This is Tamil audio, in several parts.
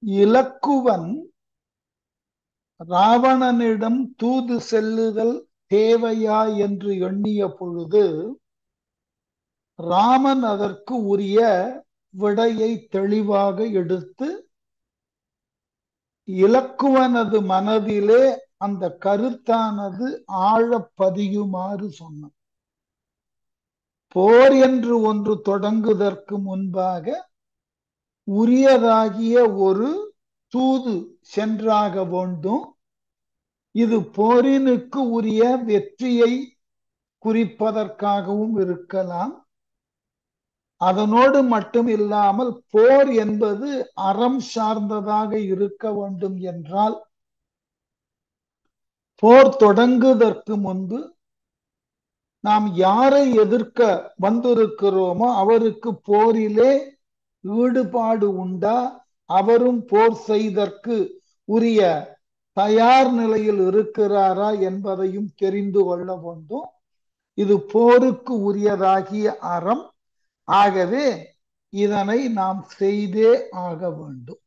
இலக்குவன் ராவணனிடம் தூது செல்லுதல் தேவையா என்று எண்ணிய பொழுது ராமன் அதற்கு உரிய விடையை தெளிவாக எடுத்து இலக்குவனது மனதிலே அந்த கருத்தானது ஆழ பதியுமாறு சொன்னான் போர் என்று ஒன்று தொடங்குவதற்கு முன்பாக உரியதாகிய ஒரு தூது சென்றாக வேண்டும் இது போரினுக்கு உரிய வெற்றியை குறிப்பதற்காகவும் இருக்கலாம் அதனோடு மட்டும் இல்லாமல் போர் என்பது அறம் சார்ந்ததாக இருக்க வேண்டும் என்றால் போர் தொடங்குவதற்கு முன்பு நாம் யாரை எதிர்க்க வந்திருக்கிறோமோ அவருக்கு போரிலே ஈடுபாடு உண்டா அவரும் போர் செய்தற்கு உரிய தயார் நிலையில் இருக்கிறாரா என்பதையும் தெரிந்து கொள்ள வேண்டும் இது போருக்கு உரியதாகிய அறம் ஆகவே இதனை நாம் செய்தே ஆக வேண்டும்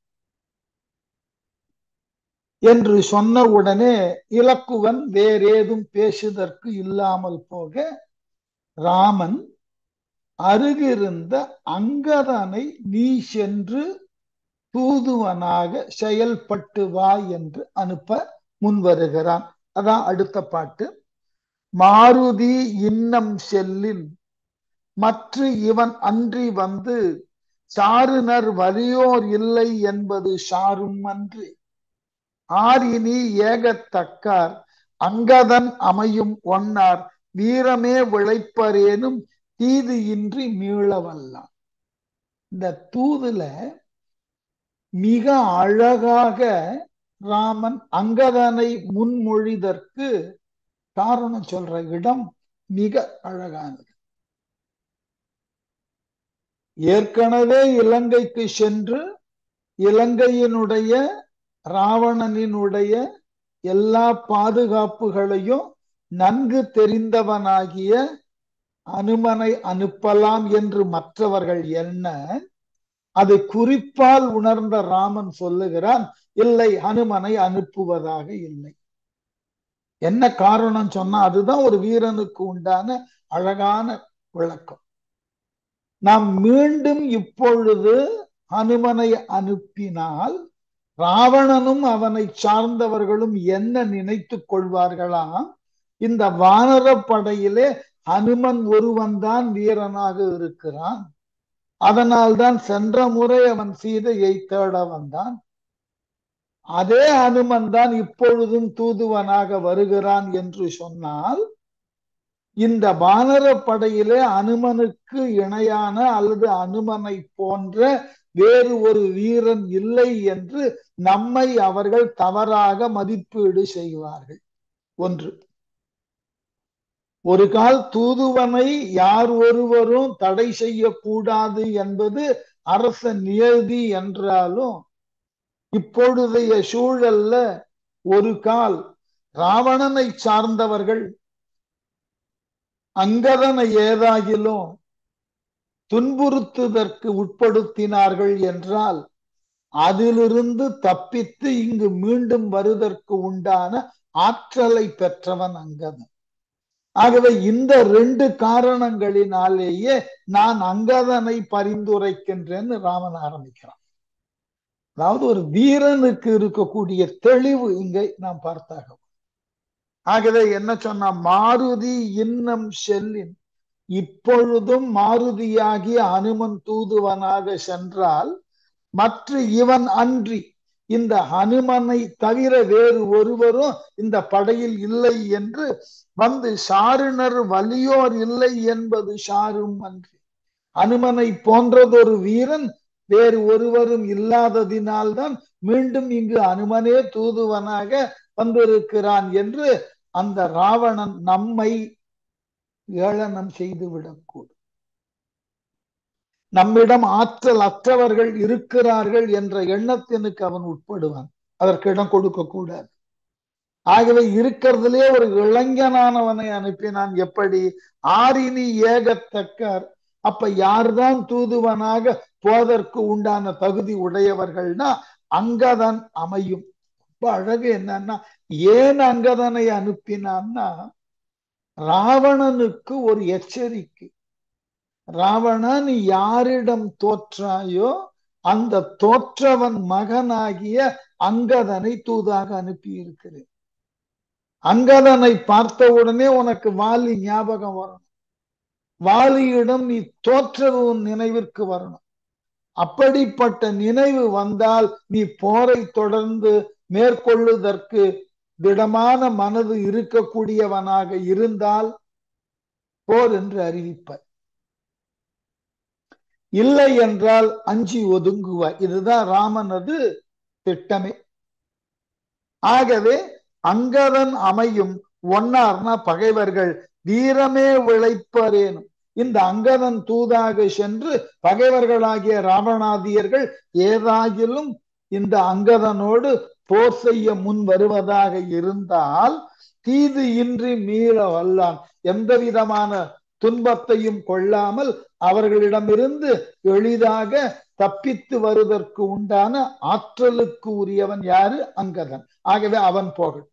என்று சொன்ன உடனே இலக்குவன் வேறேதும் பேசுதற்கு இல்லாமல் போக ராமன் அருகிருந்த அங்கதனை நீ சென்று தூதுவனாக செயல்பட்டு வா என்று அனுப்ப முன்வருகிறான் அதான் அடுத்த பாட்டு மாருதி இன்னம் செல்லின் மற்ற இவன் அன்றி வந்து சாருனர் வலியோர் இல்லை என்பது சாரும் அன்றி ஆரினி ஏகத்தக்கார் அங்கதன் அமையும் ஒன்னார் வீரமே விளைப்பரேனும் தீது இன்றி மீளவல்லான் இந்த தூதுல மிக அழகாக ராமன் அங்கதனை முன்மொழிதற்கு காரணம் சொல்ற இடம் மிக அழகானது ஏற்கனவே இலங்கைக்கு சென்று இலங்கையினுடைய ராவணனினுடைய எல்லா பாதுகாப்புகளையும் நன்கு தெரிந்தவனாகிய அனுமனை அனுப்பலாம் என்று மற்றவர்கள் என்ன அதை குறிப்பால் உணர்ந்த ராமன் சொல்லுகிறான் இல்லை ஹனுமனை அனுப்புவதாக இல்லை என்ன காரணம் சொன்னா அதுதான் ஒரு வீரனுக்கு உண்டான அழகான விளக்கம் நாம் மீண்டும் இப்பொழுது ஹனுமனை அனுப்பினால் ராவணனும் அவனை சார்ந்தவர்களும் என்ன நினைத்து கொள்வார்களாம் இந்த வானர படையிலே ஹனுமன் ஒருவன் தான் வீரனாக இருக்கிறான் அதனால்தான் சென்ற முறை அவன் சீதையை தேட வந்தான் அதே ஹனுமன் தான் இப்பொழுதும் தூதுவனாக வருகிறான் என்று சொன்னால் இந்த வானர படையிலே அனுமனுக்கு இணையான அல்லது அனுமனை போன்ற வேறு ஒரு வீரன் இல்லை என்று நம்மை அவர்கள் தவறாக மதிப்பீடு செய்வார்கள் ஒன்று ஒரு கால் தூதுவனை யார் ஒருவரும் தடை செய்யக்கூடாது என்பது அரச நியதி என்றாலும் இப்பொழுதைய சூழல்ல ஒரு கால் ராவணனை சார்ந்தவர்கள் அங்கதனை ஏதாகிலும் துன்புறுத்துவதற்கு உட்படுத்தினார்கள் என்றால் அதிலிருந்து தப்பித்து இங்கு மீண்டும் வருவதற்கு உண்டான ஆற்றலை பெற்றவன் அங்கதன் ஆகவே இந்த ரெண்டு காரணங்களினாலேயே நான் அங்கதனை பரிந்துரைக்கின்றேன்னு ராமன் ஆரம்பிக்கிறான் அதாவது ஒரு வீரனுக்கு இருக்கக்கூடிய தெளிவு இங்கே நாம் பார்த்தாக ஆகவே என்ன சொன்னா மாருதி இன்னம் செல்லின் இப்பொழுதும் மாருதியாகிய அனுமன் தூதுவனாக சென்றால் மற்ற இவன் அன்றி இந்த ஹனுமனை தவிர வேறு ஒருவரும் இந்த படையில் இல்லை என்று வந்து சாருணர் வலியோர் இல்லை என்பது சாரும் அன்றி அனுமனை போன்றதொரு வீரன் வேறு ஒருவரும் இல்லாததினால்தான் மீண்டும் இங்கு அனுமனே தூதுவனாக வந்திருக்கிறான் என்று அந்த ராவணன் நம்மை ஏளனம் செய்து விடக்கூடும் நம்மிடம் ஆற்றல் அற்றவர்கள் இருக்கிறார்கள் என்ற எண்ணத்தினுக்கு அவன் உட்படுவான் அதற்கு இடம் கொடுக்க கூடாது ஆகவே இருக்கிறதுலே ஒரு இளைஞனானவனை அனுப்பினான் எப்படி ஆரினி ஏகத்தக்கார் அப்ப யார்தான் தூதுவனாக போதற்கு உண்டான தகுதி உடையவர்கள்னா அங்கதன் அமையும் ரொம்ப அழகு என்னன்னா ஏன் அங்கதனை அனுப்பினான்னா ராவணனுக்கு ஒரு எச்சரிக்கை ராவணன் நீ யாரிடம் தோற்றாயோ அந்த தோற்றவன் மகனாகிய அங்கதனை தூதாக அனுப்பி இருக்கிறேன் அங்கதனை பார்த்த உடனே உனக்கு வாலி ஞாபகம் வரணும் வாலியிடம் நீ தோற்றது உன் நினைவிற்கு வரணும் அப்படிப்பட்ட நினைவு வந்தால் நீ போரை தொடர்ந்து மேற்கொள்ளுவதற்கு திடமான மனது இருக்கக்கூடியவனாக இருந்தால் போர் என்று அறிவிப்பார் இல்லை என்றால் அஞ்சி ஒதுங்குவாய் இதுதான் ராமனது திட்டமே ஆகவே அங்கதன் அமையும் ஒன்னார்னா பகைவர்கள் வீரமே விளைப்பரேனும் இந்த அங்கதன் தூதாக சென்று பகைவர்களாகிய ராவணாதியர்கள் ஏதாகிலும் இந்த அங்கதனோடு போர் செய்ய முன் வருவதாக இருந்தால் தீது இன்றி மீள வல்லான் எந்த விதமான துன்பத்தையும் கொள்ளாமல் அவர்களிடமிருந்து எளிதாக தப்பித்து வருவதற்கு உண்டான ஆற்றலுக்கு உரியவன் யாரு அங்கதன் ஆகவே அவன் போகட்டும்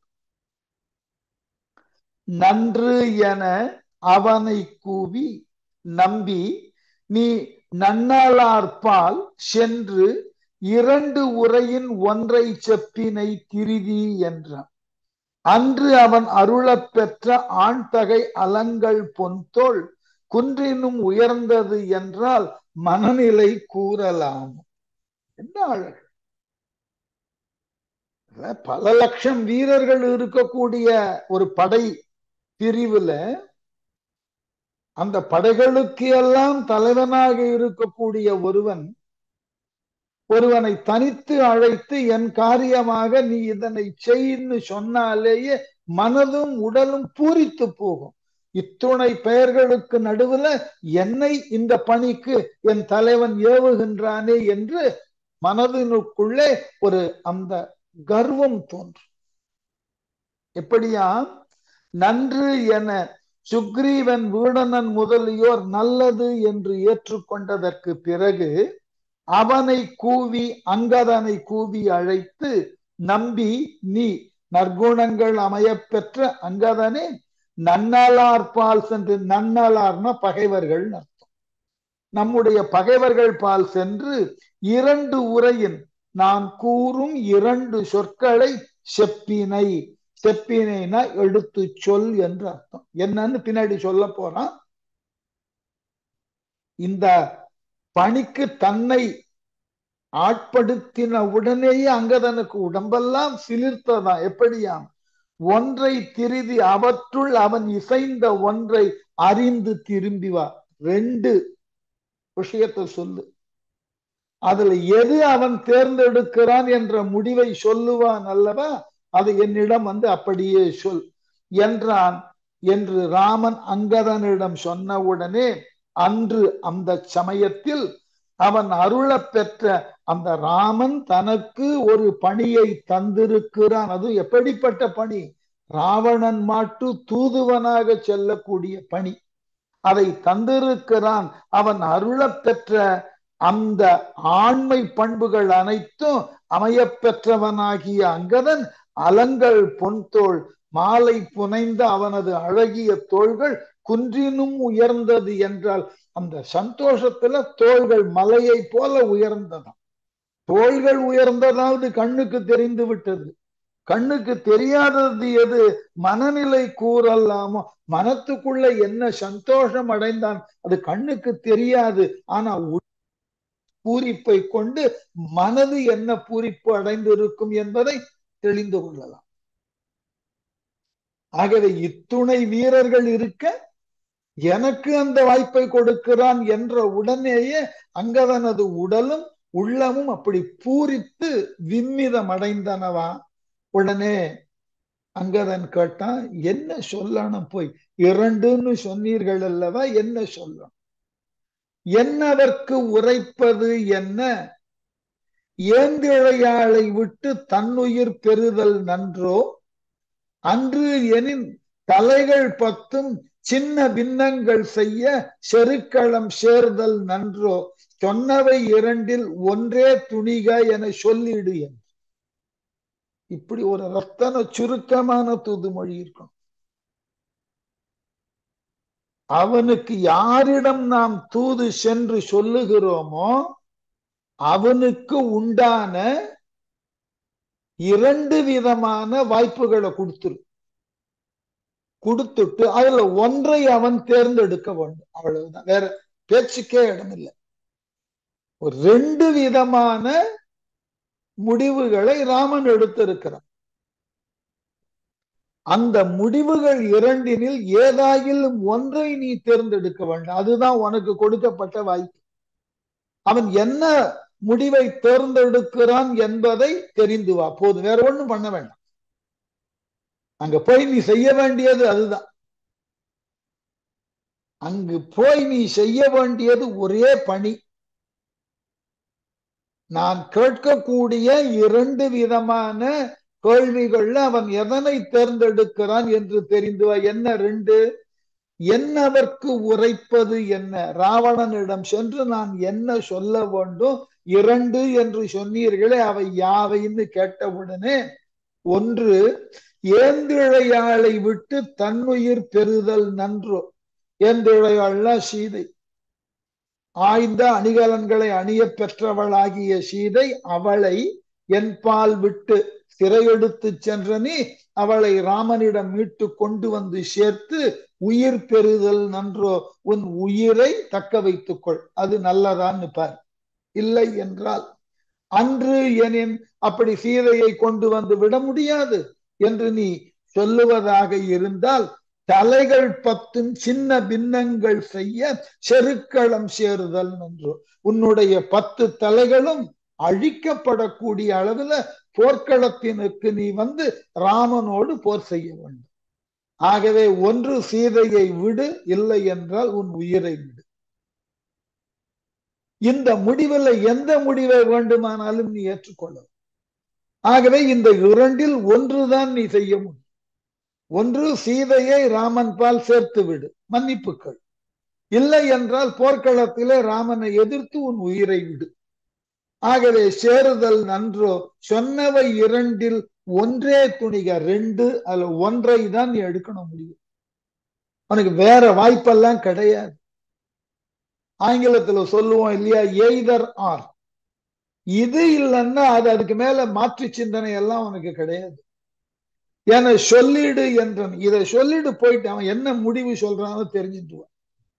நன்று என அவனை கூவி நம்பி நீ நன்னாளார்பால் சென்று இரண்டு உரையின் ஒன்றை செப்பினை திருதி என்றான் அன்று அவன் அருளப் பெற்ற ஆண் தகை அலங்கள் பொன்தோள் குன்றினும் உயர்ந்தது என்றால் மனநிலை கூறலாம் என்ன அழகு பல லட்சம் வீரர்கள் இருக்கக்கூடிய ஒரு படை பிரிவுல அந்த படைகளுக்கு எல்லாம் தலைவனாக இருக்கக்கூடிய ஒருவன் ஒருவனை தனித்து அழைத்து என் காரியமாக நீ இதனை செய்ன்னு சொன்னாலேயே மனதும் உடலும் பூரித்து போகும் இத்துணை பெயர்களுக்கு நடுவுல என்னை இந்த பணிக்கு என் தலைவன் ஏவுகின்றானே என்று மனதினுக்குள்ளே ஒரு அந்த கர்வம் தோன்றும் எப்படியா நன்று என சுக்ரீவன் வீடனன் முதலியோர் நல்லது என்று ஏற்றுக்கொண்டதற்கு பிறகு அவனை கூவி அங்கதனை கூவி அழைத்து நம்பி நீ நற்குணங்கள் அமைய பெற்ற அங்கதனே நன்னலார் பால் சென்று நன்னலார்னா பகைவர்கள் அர்த்தம் நம்முடைய பகைவர்கள் பால் சென்று இரண்டு உரையின் நான் கூறும் இரண்டு சொற்களை செப்பினை செப்பினைனா எடுத்து சொல் என்று அர்த்தம் என்னன்னு பின்னாடி சொல்ல போறான் இந்த பணிக்கு தன்னை ஆட்படுத்தின உடனேயே அங்கதனுக்கு உடம்பெல்லாம் சிலிர்த்ததா எப்படியாம் ஒன்றை திருதி அவற்றுள் அவன் இசைந்த ஒன்றை அறிந்து திரும்பி வா ரெண்டு விஷயத்தை சொல்லு அதுல எது அவன் தேர்ந்தெடுக்கிறான் என்ற முடிவை சொல்லுவான் அல்லவா அது என்னிடம் வந்து அப்படியே சொல் என்றான் என்று ராமன் அங்கதனிடம் சொன்ன உடனே அன்று அந்த சமயத்தில் அவன் அருள பெற்ற அந்த ராமன் தனக்கு ஒரு பணியை தந்திருக்கிறான் அது எப்படிப்பட்ட பணி ராவணன் மாட்டு தூதுவனாக செல்லக்கூடிய பணி அதை தந்திருக்கிறான் அவன் அருள பெற்ற அந்த ஆண்மை பண்புகள் அனைத்தும் அமைய பெற்றவனாகிய அங்கதன் அலங்கள் பொன்தோள் மாலை புனைந்த அவனது அழகிய தோள்கள் குன்றினும் உயர்ந்தது என்றால் அந்த சந்தோஷத்துல தோள்கள் மலையை போல உயர்ந்ததாம் தோள்கள் உயர்ந்ததாவது கண்ணுக்கு தெரிந்து விட்டது கண்ணுக்கு தெரியாதது எது மனநிலை கூறலாமோ மனத்துக்குள்ள என்ன சந்தோஷம் அடைந்தான் அது கண்ணுக்கு தெரியாது ஆனா பூரிப்பை கொண்டு மனது என்ன பூரிப்பு அடைந்து இருக்கும் என்பதை தெளிந்து கொள்ளலாம் ஆகவே இத்துணை வீரர்கள் இருக்க எனக்கு அந்த வாய்ப்பை கொடுக்கிறான் என்ற உடனேயே அங்கதனது உடலும் உள்ளமும் அப்படி பூரித்து விம்மிதம் அடைந்தனவா உடனே அங்கதன் கேட்டான் என்ன சொல்லணும் போய் இரண்டுன்னு சொன்னீர்கள் அல்லவா என்ன சொல்லணும் என்னதற்கு உரைப்பது என்ன ஏந்திழையாளை விட்டு தன்னுயிர் பெறுதல் நன்றோ அன்று எனின் தலைகள் பத்தும் சின்ன பின்னங்கள் செய்ய செருக்களம் சேர்தல் நன்றோ சொன்னவை இரண்டில் ஒன்றே துணிக என சொல்லிடு என்று இப்படி ஒரு ரத்தன சுருக்கமான தூதுமொழி இருக்கும் அவனுக்கு யாரிடம் நாம் தூது சென்று சொல்லுகிறோமோ அவனுக்கு உண்டான இரண்டு விதமான வாய்ப்புகளை கொடுத்துரு கொடுத்துட்டு அதுல ஒன்றை அவன் தேர்ந்தெடுக்க வேண்டும் அவ்வளவுதான் வேற பேச்சுக்கே இடம் இல்லை ஒரு ரெண்டு விதமான முடிவுகளை ராமன் எடுத்திருக்கிறான் அந்த முடிவுகள் இரண்டினில் ஏதாயிலும் ஒன்றை நீ தேர்ந்தெடுக்க வேண்டும் அதுதான் உனக்கு கொடுக்கப்பட்ட வாய்ப்பு அவன் என்ன முடிவை தேர்ந்தெடுக்கிறான் என்பதை தெரிந்து வா போது வேற ஒண்ணும் பண்ண வேண்டாம் அங்க போய் நீ செய்ய வேண்டியது அதுதான் அங்கு போய் நீ செய்ய வேண்டியது ஒரே பணி நான் கேட்கக்கூடிய இரண்டு விதமான கேள்விகள்ல அவன் எதனை தேர்ந்தெடுக்கிறான் என்று தெரிந்து என்ன ரெண்டு என்னவர்க்கு உரைப்பது என்ன ராவணனிடம் சென்று நான் என்ன சொல்ல வேண்டும் இரண்டு என்று சொன்னீர்களே அவை யாவைன்னு கேட்டவுடனே ஒன்று ஏந்திழையாளை விட்டு தன்னுயிர் பெறுதல் நன்றோ ஏந்திழையாள்னா சீதை ஆய்ந்த அணிகலன்களை அணிய பெற்றவளாகிய சீதை அவளை என்பால் விட்டு சிறையெடுத்து சென்ற நீ அவளை ராமனிடம் மீட்டு கொண்டு வந்து சேர்த்து உயிர் பெறுதல் நன்றோ உன் உயிரை தக்க வைத்துக் கொள் அது நல்லதான்னு பார் இல்லை என்றால் அன்று எனின் அப்படி சீதையை கொண்டு வந்து விட முடியாது என்று நீ சொல்லுவதாக இருந்தால் தலைகள் பத்தும் சின்ன பின்னங்கள் செய்ய செருக்களம் சேருதல் நன்றோ உன்னுடைய பத்து தலைகளும் அழிக்கப்படக்கூடிய அளவுல போர்க்களத்தினுக்கு நீ வந்து ராமனோடு போர் செய்ய வேண்டும் ஆகவே ஒன்று சீதையை விடு இல்லை என்றால் உன் உயிரை விடு இந்த முடிவில் எந்த முடிவை வேண்டுமானாலும் நீ ஏற்றுக்கொள்ள ஆகவே இந்த இரண்டில் ஒன்றுதான் நீ செய்ய முடியும் ஒன்று சீதையை ராமன் பால் சேர்த்து விடு மன்னிப்புகள் இல்லை என்றால் போர்க்களத்திலே ராமனை எதிர்த்து உன் உயிரை விடு ஆகவே சேருதல் நன்றோ சொன்னவை இரண்டில் ஒன்றே துணிக ரெண்டு அதுல ஒன்றை தான் நீ எடுக்கணும் முடியும் உனக்கு வேற வாய்ப்பெல்லாம் கிடையாது ஆங்கிலத்துல சொல்லுவோம் இல்லையா எய்தர் ஆர் இது இல்லைன்னா அது அதுக்கு மேல மாற்று சிந்தனை எல்லாம் உனக்கு கிடையாது என சொல்லிடு என்றன் இதை சொல்லிடு போயிட்டு அவன் என்ன முடிவு சொல்றானோ தெரிஞ்சுட்டுவான்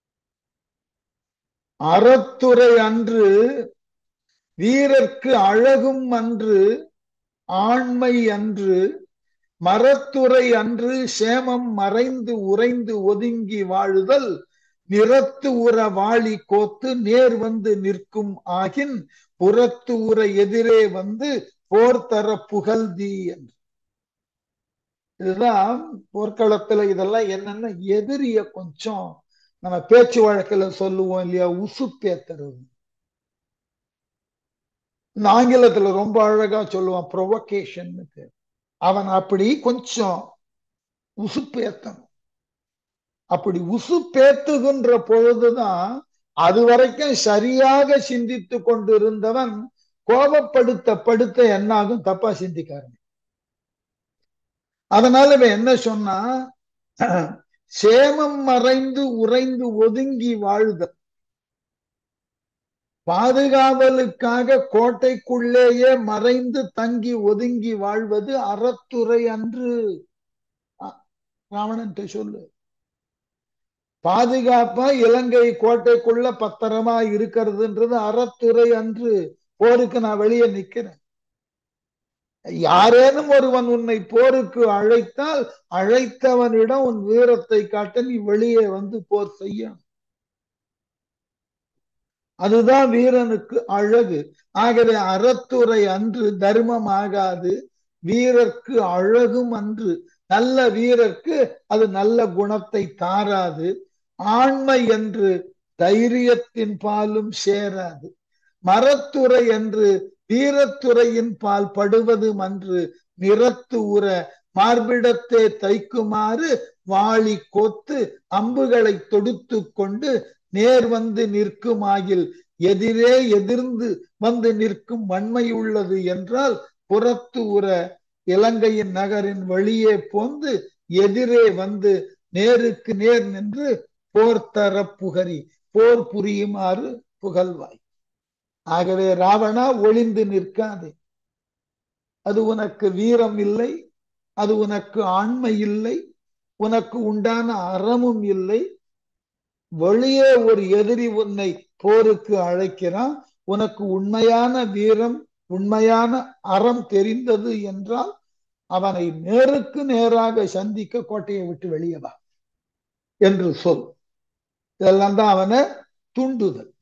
அறத்துறை அன்று வீரர்க்கு அழகும் அன்று ஆண்மை அன்று மரத்துறை அன்று சேமம் மறைந்து உறைந்து ஒதுங்கி வாழுதல் நிறத்து உற வாளி கோத்து நேர் வந்து நிற்கும் ஆகின் புறத்து உற எதிரே வந்து போர் தர புகழ்தி என்று இதுதான் போர்க்களத்துல இதெல்லாம் என்னன்னா எதிரிய கொஞ்சம் நம்ம பேச்சு வழக்கில் சொல்லுவோம் இல்லையா உசுப்பேத்துறது இந்த ஆங்கிலத்துல ரொம்ப அழகா சொல்லுவான் ப்ரொவகேஷனுக்கு அவன் அப்படி கொஞ்சம் உசுப்பேத்தணும் அப்படி உசுப்பேத்துகின்ற பொழுதுதான் அது வரைக்கும் சரியாக சிந்தித்து கொண்டிருந்தவன் கோபப்படுத்த படுத்த என்னாகும் தப்பா சிந்திக்காரன் அதனால இவன் என்ன சொன்னா சேமம் மறைந்து உறைந்து ஒதுங்கி வாழ்தல் பாதுகாவலுக்காக கோட்டைக்குள்ளேயே மறைந்து தங்கி ஒதுங்கி வாழ்வது அறத்துறை அன்று ராவணன் சொல்லு பாதுகாப்பா இலங்கை கோட்டைக்குள்ள பத்திரமா இருக்கிறதுன்றது அறத்துறை அன்று போருக்கு நான் வெளியே நிக்கிறேன் யாரேனும் ஒருவன் உன்னை போருக்கு அழைத்தால் அழைத்தவனிடம் உன் வீரத்தை காட்ட நீ வெளியே வந்து போர் செய்யணும் அதுதான் வீரனுக்கு அழகு ஆகவே அறத்துறை அன்று தர்மம் ஆகாது வீரர்க்கு அழகும் அன்று நல்ல வீரர்க்கு அது நல்ல குணத்தை தாராது ஆண்மை என்று தைரியத்தின் பாலும் சேராது மரத்துறை என்று வீரத்துறையின் பால் படுவதும் அன்று நிறத்து உற மார்பிடத்தே தைக்குமாறு வாளி கோத்து அம்புகளை தொடுத்து கொண்டு நேர் வந்து நிற்குமாயில் எதிரே எதிர்ந்து வந்து நிற்கும் வன்மை உள்ளது என்றால் புறத்து உற இலங்கையின் நகரின் வழியே போந்து எதிரே வந்து நேருக்கு நேர் நின்று போர் தர புகரி போர் புரியுமாறு புகழ்வாய் ஆகவே ராவணா ஒளிந்து நிற்காதே அது உனக்கு வீரம் இல்லை அது உனக்கு ஆண்மை இல்லை உனக்கு உண்டான அறமும் இல்லை வெளியே ஒரு எதிரி உன்னை போருக்கு அழைக்கிறான் உனக்கு உண்மையான வீரம் உண்மையான அறம் தெரிந்தது என்றால் அவனை நேருக்கு நேராக சந்திக்க கோட்டையை விட்டு வெளியே வா என்று சொல் இதெல்லாம் தான் அவனை தூண்டுதல்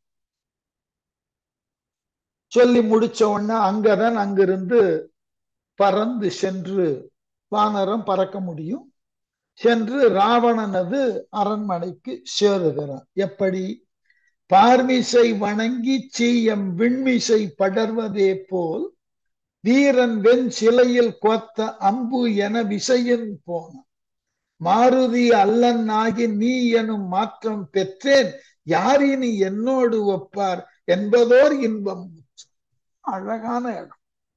சொல்லி முடிச்ச உடனே அங்கதான் அங்கிருந்து பறந்து சென்று வானரம் பறக்க முடியும் சென்று ராவணனது அரண்மனைக்கு சேருகிறான் எப்படி பார்மிசை வணங்கி சீயம் விண்மிசை படர்வதே போல் வீரன் வெண் சிலையில் கோத்த அம்பு என விசையின் போன மாருதி அல்லன் ஆகி நீ எனும் மாற்றம் பெற்றேன் யாரினி என்னோடு ஒப்பார் என்பதோர் இன்பம் அழகான இடம்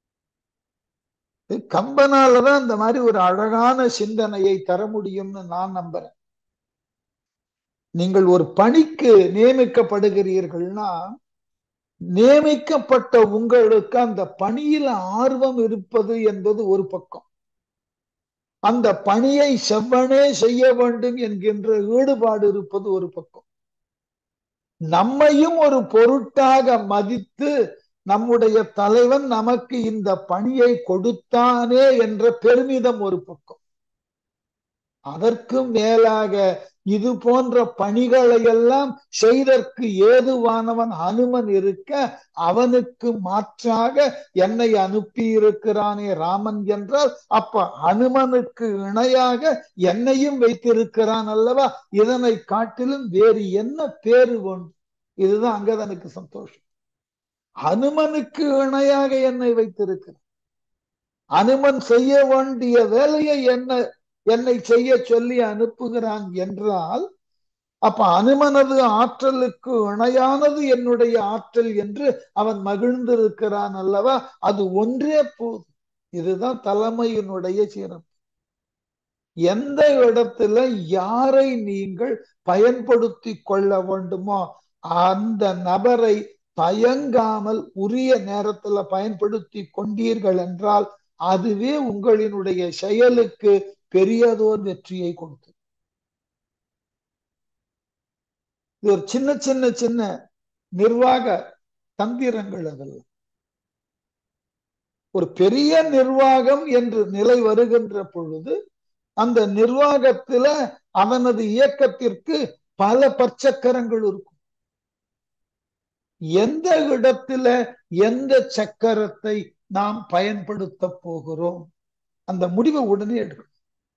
கம்பனாலதான் இந்த மாதிரி ஒரு அழகான சிந்தனையை தர முடியும்னு நான் நம்புறேன் நீங்கள் ஒரு பணிக்கு நியமிக்கப்படுகிறீர்கள்னா நியமிக்கப்பட்ட உங்களுக்கு அந்த பணியில் ஆர்வம் இருப்பது என்பது ஒரு பக்கம் அந்த பணியை செவ்வனே செய்ய வேண்டும் என்கின்ற ஈடுபாடு இருப்பது ஒரு பக்கம் நம்மையும் ஒரு பொருட்டாக மதித்து நம்முடைய தலைவன் நமக்கு இந்த பணியை கொடுத்தானே என்ற பெருமிதம் ஒரு பக்கம் அதற்கு மேலாக இது போன்ற பணிகளை எல்லாம் செய்தற்கு ஏதுவானவன் அனுமன் இருக்க அவனுக்கு மாற்றாக என்னை அனுப்பி இருக்கிறானே ராமன் என்றால் அப்ப அனுமனுக்கு இணையாக என்னையும் வைத்திருக்கிறான் அல்லவா இதனை காட்டிலும் வேறு என்ன பேரு வேண்டும் இதுதான் அங்கதனுக்கு சந்தோஷம் அனுமனுக்கு இணையாக என்னை வைத்திருக்கிறான் அனுமன் செய்ய வேண்டிய வேலையை என்ன என்னை செய்ய சொல்லி அனுப்புகிறான் என்றால் அப்ப அனுமனது ஆற்றலுக்கு இணையானது என்னுடைய ஆற்றல் என்று அவன் மகிழ்ந்திருக்கிறான் அல்லவா அது ஒன்றே போதும் இதுதான் தலைமையினுடைய சிறப்பு எந்த இடத்துல யாரை நீங்கள் பயன்படுத்தி கொள்ள வேண்டுமோ அந்த நபரை தயங்காமல் உரிய நேரத்துல பயன்படுத்தி கொண்டீர்கள் என்றால் அதுவே உங்களினுடைய செயலுக்கு பெரியதோர் வெற்றியை கொடுத்து இது ஒரு சின்ன சின்ன சின்ன நிர்வாக தந்திரங்கள் அதெல்லாம் ஒரு பெரிய நிர்வாகம் என்று நிலை வருகின்ற பொழுது அந்த நிர்வாகத்துல அவனது இயக்கத்திற்கு பல பற்சக்கரங்கள் இருக்கும் எந்த இடத்துல எந்த சக்கரத்தை நாம் பயன்படுத்த போகிறோம் அந்த முடிவை உடனே எடுக்கணும்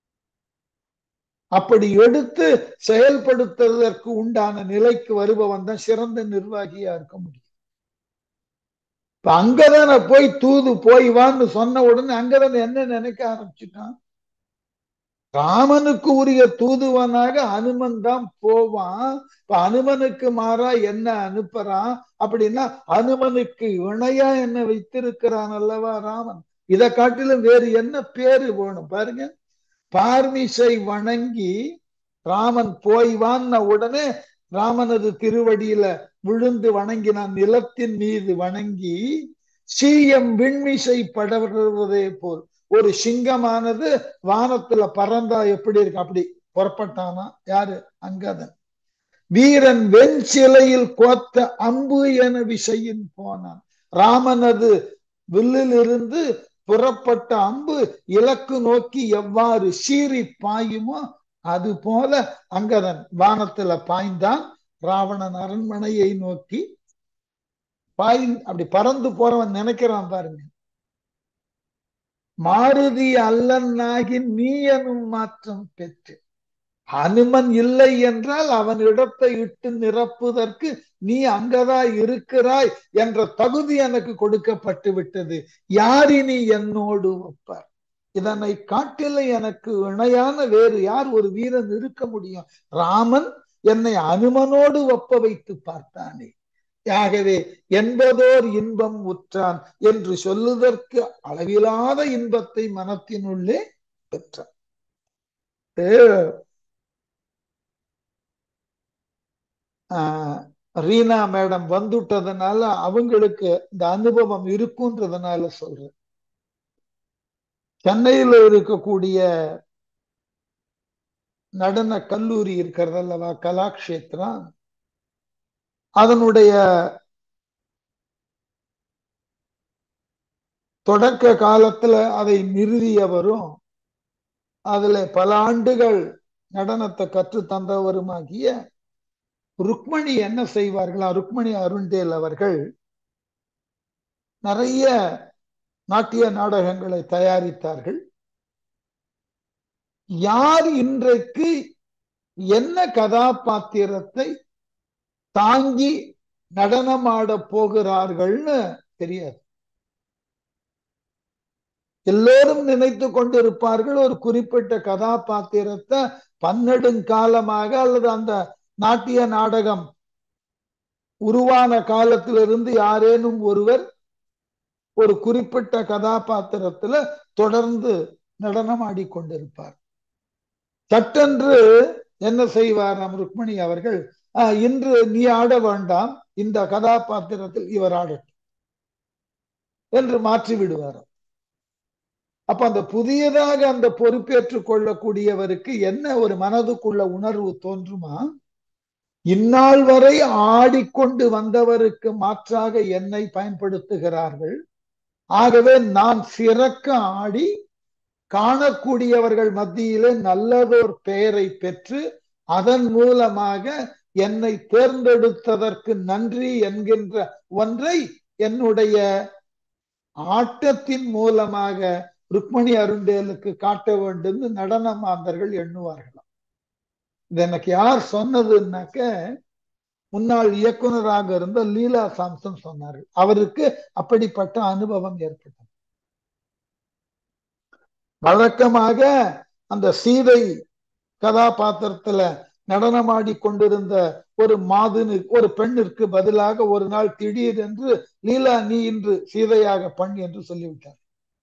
அப்படி எடுத்து செயல்படுத்துவதற்கு உண்டான நிலைக்கு வருபவன் தான் சிறந்த நிர்வாகியா இருக்க முடியும் இப்ப அங்கதான போய் தூது போய் வான்னு சொன்ன உடனே அங்கதான் என்ன நினைக்க ஆரம்பிச்சுட்டான் ராமனுக்கு உரிய தூதுவனாக அனுமன் தான் போவான் இப்ப அனுமனுக்கு மாறா என்ன அனுப்புறான் அப்படின்னா அனுமனுக்கு இணையா என்ன வைத்திருக்கிறான் அல்லவா ராமன் இதை காட்டிலும் வேறு என்ன பேரு வேணும் பாருங்க பார்மிசை வணங்கி ராமன் போய் வான்ன உடனே ராமனது திருவடியில விழுந்து வணங்கினான் நிலத்தின் மீது வணங்கி சீயம் விண்மிசை படர்வதே போல் ஒரு சிங்கமானது வானத்துல பறந்தா எப்படி இருக்கு அப்படி புறப்பட்டானா யாரு அங்கதன் வீரன் வெண் சிலையில் கோத்த அம்பு என விசையின் போனான் ராமனது வில்லில் இருந்து புறப்பட்ட அம்பு இலக்கு நோக்கி எவ்வாறு சீறி பாயுமோ அது போல அங்கதன் வானத்துல பாய்ந்தான் ராவணன் அரண்மனையை நோக்கி பாய் அப்படி பறந்து போறவன் நினைக்கிறான் பாருங்க மாருதி அல்லன்னாகி நீ எனும் மாற்றம் பெற்று அனுமன் இல்லை என்றால் அவன் இடத்தை இட்டு நிரப்புவதற்கு நீ அங்கதான் இருக்கிறாய் என்ற தகுதி எனக்கு கொடுக்கப்பட்டு விட்டது யாரினி என்னோடு ஒப்பார் இதனை காட்டில எனக்கு இணையான வேறு யார் ஒரு வீரன் இருக்க முடியும் ராமன் என்னை அனுமனோடு ஒப்ப வைத்து பார்த்தானே ஆகவே என்பதோர் இன்பம் உற்றான் என்று சொல்லுதற்கு அளவிலாத இன்பத்தை மனத்தினுள்ளே பெற்றான் ரீனா மேடம் வந்துட்டதுனால அவங்களுக்கு இந்த அனுபவம் இருக்குன்றதுனால சொல்றேன் சென்னையில் இருக்கக்கூடிய நடன கல்லூரி இருக்கிறதல்லவா கலாக்ஷேத்ரா அதனுடைய தொடக்க காலத்துல அதை நிறுவியவரும் அதுல பல ஆண்டுகள் நடனத்தை கற்று தந்தவருமாகிய ருக்மணி என்ன செய்வார்களா ருக்மணி அருண்டேல் அவர்கள் நிறைய நாட்டிய நாடகங்களை தயாரித்தார்கள் யார் இன்றைக்கு என்ன கதாபாத்திரத்தை தாங்கி நடனமாட போகிறார்கள்னு தெரியாது எல்லோரும் நினைத்து கொண்டிருப்பார்கள் ஒரு குறிப்பிட்ட கதாபாத்திரத்தை பன்னெடுங்காலமாக அல்லது அந்த நாட்டிய நாடகம் உருவான காலத்திலிருந்து யாரேனும் ஒருவர் ஒரு குறிப்பிட்ட கதாபாத்திரத்துல தொடர்ந்து நடனம் ஆடிக்கொண்டிருப்பார் சட்டென்று என்ன செய்வார் நம் ருக்மணி அவர்கள் இன்று நீ ஆட வேண்டாம் இந்த கதாபாத்திரத்தில் இவர் ஆடட்டும் என்று மாற்றி விடுவார் அப்ப அந்த புதியதாக அந்த பொறுப்பேற்றுக் கொள்ளக்கூடியவருக்கு என்ன ஒரு மனதுக்குள்ள உணர்வு தோன்றுமா இந்நாள் வரை ஆடிக்கொண்டு வந்தவருக்கு மாற்றாக என்னை பயன்படுத்துகிறார்கள் ஆகவே நான் சிறக்க ஆடி காணக்கூடியவர்கள் மத்தியிலே நல்லதோர் பெயரை பெற்று அதன் மூலமாக என்னை தேர்ந்தெடுத்ததற்கு நன்றி என்கின்ற ஒன்றை என்னுடைய ஆட்டத்தின் மூலமாக ருக்மணி அருண்டேலுக்கு காட்ட வேண்டும் நடன மாந்தர்கள் எண்ணுவார்களாம் இது எனக்கு யார் சொன்னதுன்னாக்க முன்னாள் இயக்குனராக இருந்த லீலா சாம்சன் சொன்னார்கள் அவருக்கு அப்படிப்பட்ட அனுபவம் ஏற்பட்டது வழக்கமாக அந்த சீதை கதாபாத்திரத்துல நடனமாடி கொண்டிருந்த ஒரு மாதுனு ஒரு பெண்ணிற்கு பதிலாக ஒரு நாள் திடீர் என்று லீலா நீ இன்று சீதையாக பண் என்று சொல்லிவிட்டார்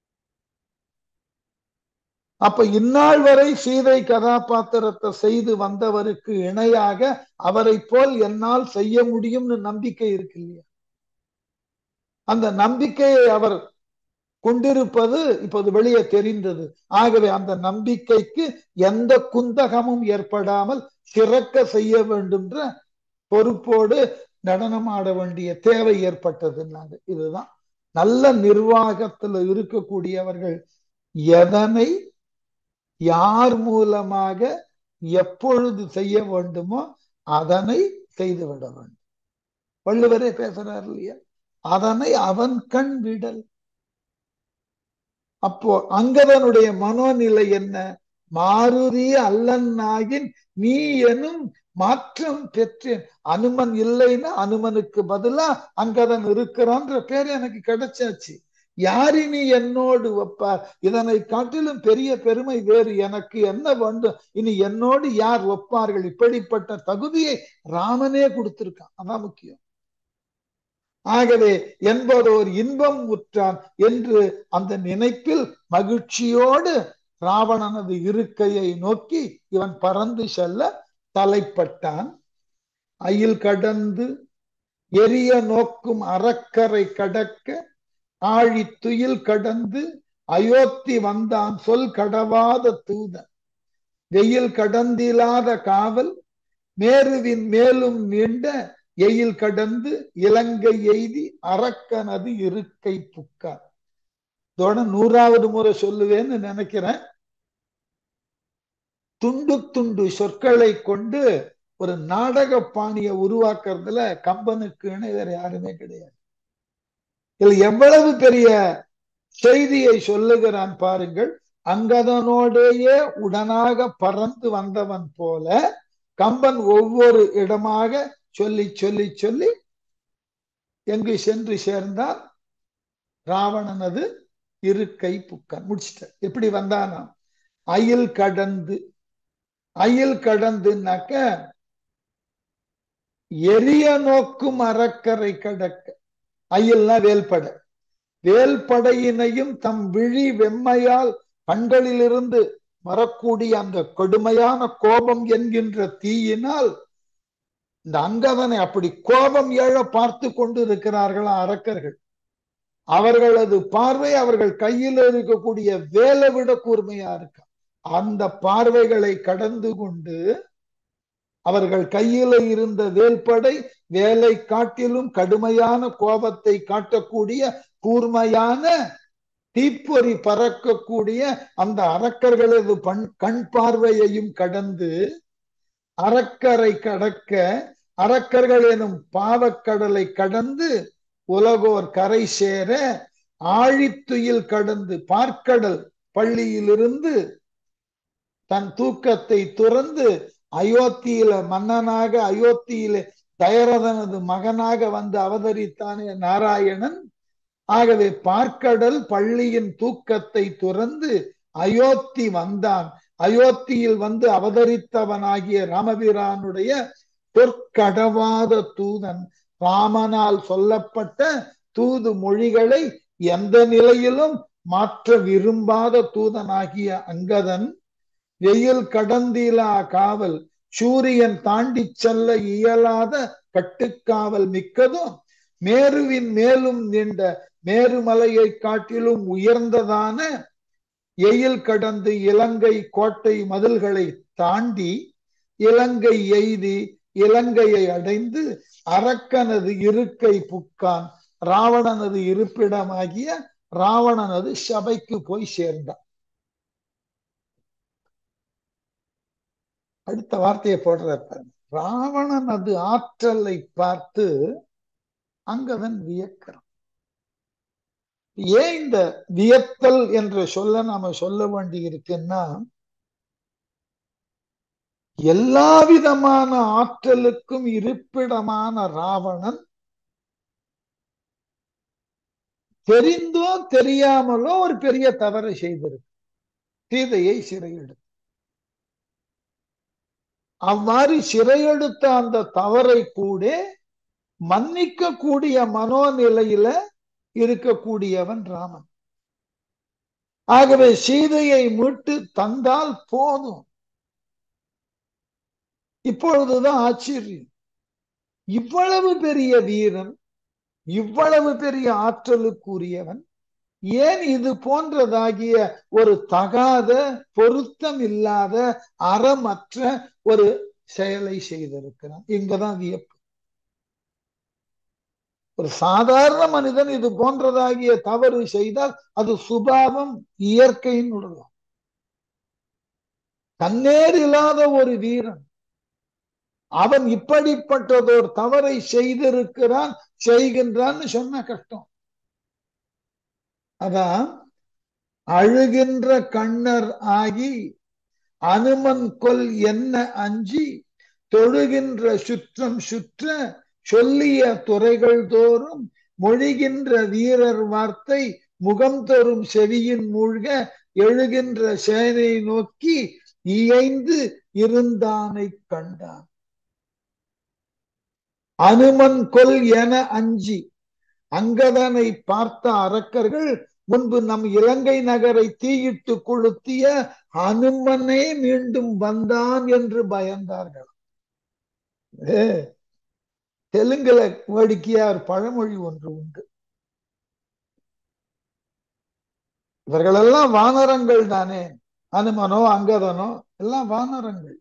அப்ப இந்நாள் வரை சீதை கதாபாத்திரத்தை செய்து வந்தவருக்கு இணையாக அவரை போல் என்னால் செய்ய முடியும்னு நம்பிக்கை இருக்கு இல்லையா அந்த நம்பிக்கையை அவர் கொண்டிருப்பது இப்போது வெளியே தெரிந்தது ஆகவே அந்த நம்பிக்கைக்கு எந்த குந்தகமும் ஏற்படாமல் சிறக்க செய்ய வேண்டும்ன்ற பொறுப்போடு நடனம் ஆட வேண்டிய தேவை ஏற்பட்டதுன்னாங்க இதுதான் நல்ல நிர்வாகத்துல இருக்கக்கூடியவர்கள் எதனை யார் மூலமாக எப்பொழுது செய்ய வேண்டுமோ அதனை செய்துவிட வேண்டும் வள்ளுவரே பேசுறார் இல்லையா அதனை அவன் கண் விடல் அப்போ அங்கதனுடைய மனோநிலை என்ன மாருதி அல்லன்னாகின் நீ எனும் மாற்றம் பெற்றேன் அனுமன் இல்லைன்னா அனுமனுக்கு பதிலா அங்கதன் இருக்கிறான்ற பேர் எனக்கு கிடைச்சாச்சு யாரினி என்னோடு வைப்பார் இதனை காட்டிலும் பெரிய பெருமை வேறு எனக்கு என்ன வேண்டும் இனி என்னோடு யார் ஒப்பார்கள் இப்படிப்பட்ட தகுதியை ராமனே கொடுத்திருக்கான் அதான் முக்கியம் ஆகவே என்பதோர் இன்பம் உற்றான் என்று அந்த நினைப்பில் மகிழ்ச்சியோடு ராவணனது இருக்கையை நோக்கி இவன் பறந்து செல்ல தலைப்பட்டான் அயில் கடந்து எரிய நோக்கும் அறக்கரை கடக்க ஆழி துயில் கடந்து அயோத்தி வந்தான் சொல் கடவாத தூதன் வெயில் கடந்திலாத காவல் மேருவின் மேலும் நீண்ட எயில் கடந்து இலங்கை எய்தி அரக்கனது இருக்கை புக்கார் இதோட நூறாவது முறை சொல்லுவேன்னு நினைக்கிறேன் துண்டு துண்டு சொற்களை கொண்டு ஒரு நாடக பாணியை உருவாக்குறதுல கம்பனுக்கு இணை வேற யாருமே கிடையாது இதுல எவ்வளவு பெரிய செய்தியை சொல்லுகிறான் பாருங்கள் அங்கதனோடேயே உடனாக பறந்து வந்தவன் போல கம்பன் ஒவ்வொரு இடமாக சொல்லி சொல்லி சொல்லி எங்கு சென்று சேர்ந்தால் ராவணனது இருக்கை புக்கான் முடிச்சிட்ட எப்படி வந்தானா அயில் கடந்து அயில் கடந்துனாக்க எரிய நோக்கும் அறக்கரை கடக்க அயில்னா வேல்படை வேல்படையினையும் தம் விழி வெம்மையால் கண்களிலிருந்து வரக்கூடிய அந்த கொடுமையான கோபம் என்கின்ற தீயினால் இந்த அங்கதனை அப்படி கோபம் ஏழ பார்த்து கொண்டு இருக்கிறார்கள் அரக்கர்கள் அவர்களது பார்வை அவர்கள் கையில் இருக்கக்கூடிய வேலை விட கூர்மையா இருக்கு அந்த பார்வைகளை கடந்து கொண்டு அவர்கள் கையில இருந்த வேல்படை வேலை காட்டிலும் கடுமையான கோபத்தை காட்டக்கூடிய கூர்மையான தீப்பொறி பறக்கக்கூடிய அந்த அரக்கர்களது பண் கண் பார்வையையும் கடந்து அறக்கரை கடக்க அரக்கர்கள் எனும் பாவக்கடலை கடந்து உலகோர் கரை சேர ஆழித்துயில் கடந்து பார்க்கடல் பள்ளியிலிருந்து தன் தூக்கத்தை துறந்து அயோத்தியில மன்னனாக அயோத்தியில தயரதனது மகனாக வந்து அவதரித்தானே நாராயணன் ஆகவே பார்க்கடல் பள்ளியின் தூக்கத்தை துறந்து அயோத்தி வந்தான் அயோத்தியில் வந்து அவதரித்தவனாகிய ராமபிரானுடைய பொற்கடவாத தூதன் ராமனால் சொல்லப்பட்ட தூது மொழிகளை எந்த நிலையிலும் மாற்ற விரும்பாத தூதனாகிய அங்கதன் வெயில் கடந்திலா காவல் சூரியன் தாண்டி செல்ல இயலாத கட்டுக்காவல் மிக்கதும் மேருவின் மேலும் நின்ற மேருமலையை காட்டிலும் உயர்ந்ததான எயில் கடந்து இலங்கை கோட்டை மதில்களை தாண்டி இலங்கை எய்தி இலங்கையை அடைந்து அரக்கனது இருக்கை புக்கான் ராவணனது இருப்பிடமாகிய ராவணனது சபைக்கு போய் சேர்ந்தான் அடுத்த வார்த்தையை போடுற ராவணனது ஆற்றலை பார்த்து அங்கவன் வியக்கிறான் ஏன் இந்த வியத்தல் என்ற சொல்ல நாம சொல்ல வேண்டி இருக்குன்னா எல்லா விதமான ஆற்றலுக்கும் இருப்பிடமான ராவணன் தெரிந்தோ தெரியாமலோ ஒரு பெரிய தவறு செய்திருக்கு சீதையை சிறையெடுத்து அவ்வாறு சிறையெடுத்த அந்த தவறை கூட மன்னிக்க கூடிய மனோநிலையில இருக்கக்கூடியவன் ராமன் ஆகவே சீதையை மீட்டு தந்தால் போதும் இப்பொழுதுதான் ஆச்சரியம் இவ்வளவு பெரிய வீரன் இவ்வளவு பெரிய ஆற்றலுக்குரியவன் ஏன் இது போன்றதாகிய ஒரு தகாத பொருத்தம் இல்லாத அறமற்ற ஒரு செயலை செய்திருக்கிறான் இங்கதான் வியப்பு ஒரு சாதாரண மனிதன் இது போன்றதாகிய தவறு செய்தால் அது சுபாவம் இயற்கையின் உடலாம் தன்னேர் இல்லாத ஒரு வீரன் அவன் இப்படிப்பட்டதோர் தவறை செய்திருக்கிறான் செய்கின்றான்னு சொன்ன கஷ்டம் அதான் அழுகின்ற கண்ணர் ஆகி அனுமன் கொல் என்ன அஞ்சி தொழுகின்ற சுற்றம் சுற்ற சொல்லிய துறைகள் தோறும் மொழிகின்ற வீரர் வார்த்தை முகம் தோறும் செவியின் மூழ்க எழுகின்ற சேனை நோக்கி இயைந்து இருந்தானை கண்டான் அனுமன் கொல் என அஞ்சி அங்கதனை பார்த்த அரக்கர்கள் முன்பு நம் இலங்கை நகரை தீயிட்டு கொளுத்திய அனுமனே மீண்டும் வந்தான் என்று பயந்தார்கள் தெலுங்குல வேடிக்கையார் பழமொழி ஒன்று உண்டு இவர்களெல்லாம் வானரங்கள் தானே அனுமனோ அங்கதனோ எல்லாம் வானரங்கள்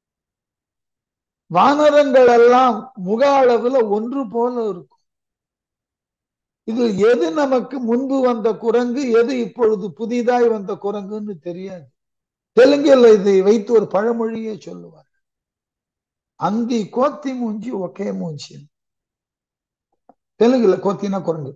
வானரங்கள் எல்லாம் முக அளவுல ஒன்று போல இருக்கும் இது எது நமக்கு முன்பு வந்த குரங்கு எது இப்பொழுது புதிதாய் வந்த குரங்குன்னு தெரியாது தெலுங்கில் இதை வைத்து ஒரு பழமொழியே சொல்லுவார் அந்தி கோத்தி மூஞ்சி ஒகே மூஞ்சி தெலுங்குல கோத்தினா குரங்கு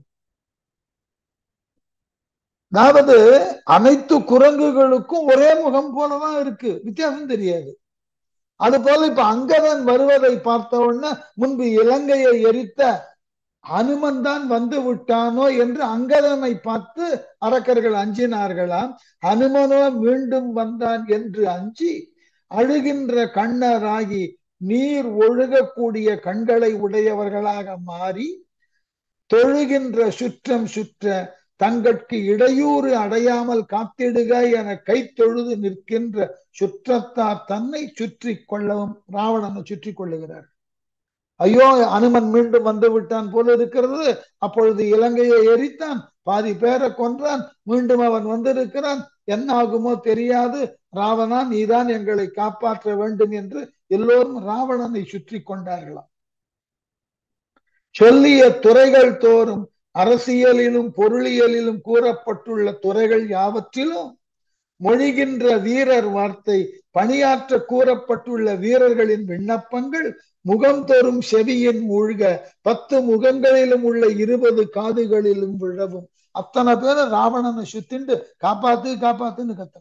அதாவது அனைத்து குரங்குகளுக்கும் ஒரே முகம் போலதான் இருக்கு வித்தியாசம் தெரியாது அது போல இப்ப அங்கதன் வருவதை பார்த்த உடனே முன்பு இலங்கையை எரித்த அனுமன் தான் வந்து விட்டானோ என்று அங்கதனை பார்த்து அரக்கர்கள் அஞ்சினார்களாம் அனுமனோ மீண்டும் வந்தான் என்று அஞ்சி அழுகின்ற கண்ணராகி நீர் ஒழுகக்கூடிய கண்களை உடையவர்களாக மாறி தொழுகின்ற சுற்றம் சுற்ற தங்கட்கு இடையூறு அடையாமல் காத்திடுக என கை தொழுது நிற்கின்ற சுற்றத்தார் தன்னை சுற்றி கொள்ளவும் ராவணனை சுற்றி கொள்ளுகிறார் ஐயோ அனுமன் மீண்டும் வந்து விட்டான் போல இருக்கிறது அப்பொழுது இலங்கையை எரித்தான் பாதி பேரை கொன்றான் மீண்டும் அவன் வந்திருக்கிறான் என்ன ஆகுமோ தெரியாது ராவணா நீதான் எங்களை காப்பாற்ற வேண்டும் என்று எல்லோரும் ராவணனை சுற்றி கொண்டார்களாம் சொல்லிய துறைகள் தோறும் அரசியலிலும் பொருளியலிலும் கூறப்பட்டுள்ள துறைகள் யாவற்றிலும் மொழிகின்ற வீரர் வார்த்தை பணியாற்ற கூறப்பட்டுள்ள வீரர்களின் விண்ணப்பங்கள் முகம் தோறும் செவியின் மூழ்க பத்து முகங்களிலும் உள்ள இருபது காதுகளிலும் விழவும் அத்தனை பேரை ராவணனை சுத்திண்டு காப்பாத்து காப்பாத்துன்னு கத்த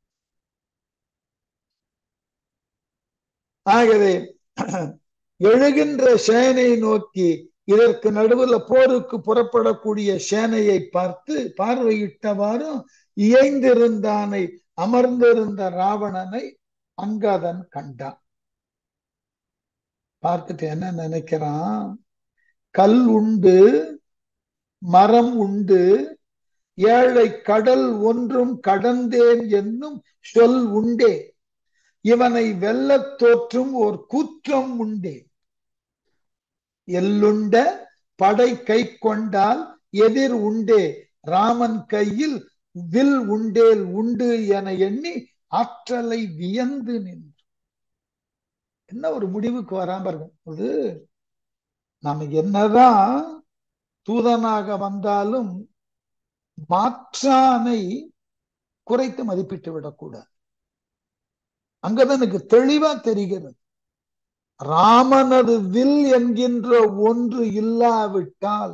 ஆகவே எழுகின்ற சேனை நோக்கி இதற்கு நடுவில் போருக்கு புறப்படக்கூடிய சேனையை பார்த்து பார்வையிட்டவாறும் இயைந்திருந்தானை அமர்ந்திருந்த ராவணனை அங்கதன் கண்டான் பார்த்துட்டு என்ன நினைக்கிறான் கல் உண்டு மரம் உண்டு ஏழை கடல் ஒன்றும் கடந்தேன் என்னும் சொல் உண்டே இவனை வெல்லத் தோற்றும் ஓர் கூற்றம் உண்டே எல்லுண்ட படை கை கொண்டால் எதிர் உண்டே ராமன் கையில் வில் உண்டேல் உண்டு என எண்ணி ஆற்றலை வியந்து நின்று என்ன ஒரு முடிவுக்கு வராம இருக்கும் அது நம்ம என்னதான் தூதனாக வந்தாலும் மாற்றானை குறைத்து மதிப்பிட்டு விடக்கூடாது அங்கதான் எனக்கு தெளிவா தெரிகிறது ராமனது வில் என்கின்ற ஒன்று இல்லாவிட்டால்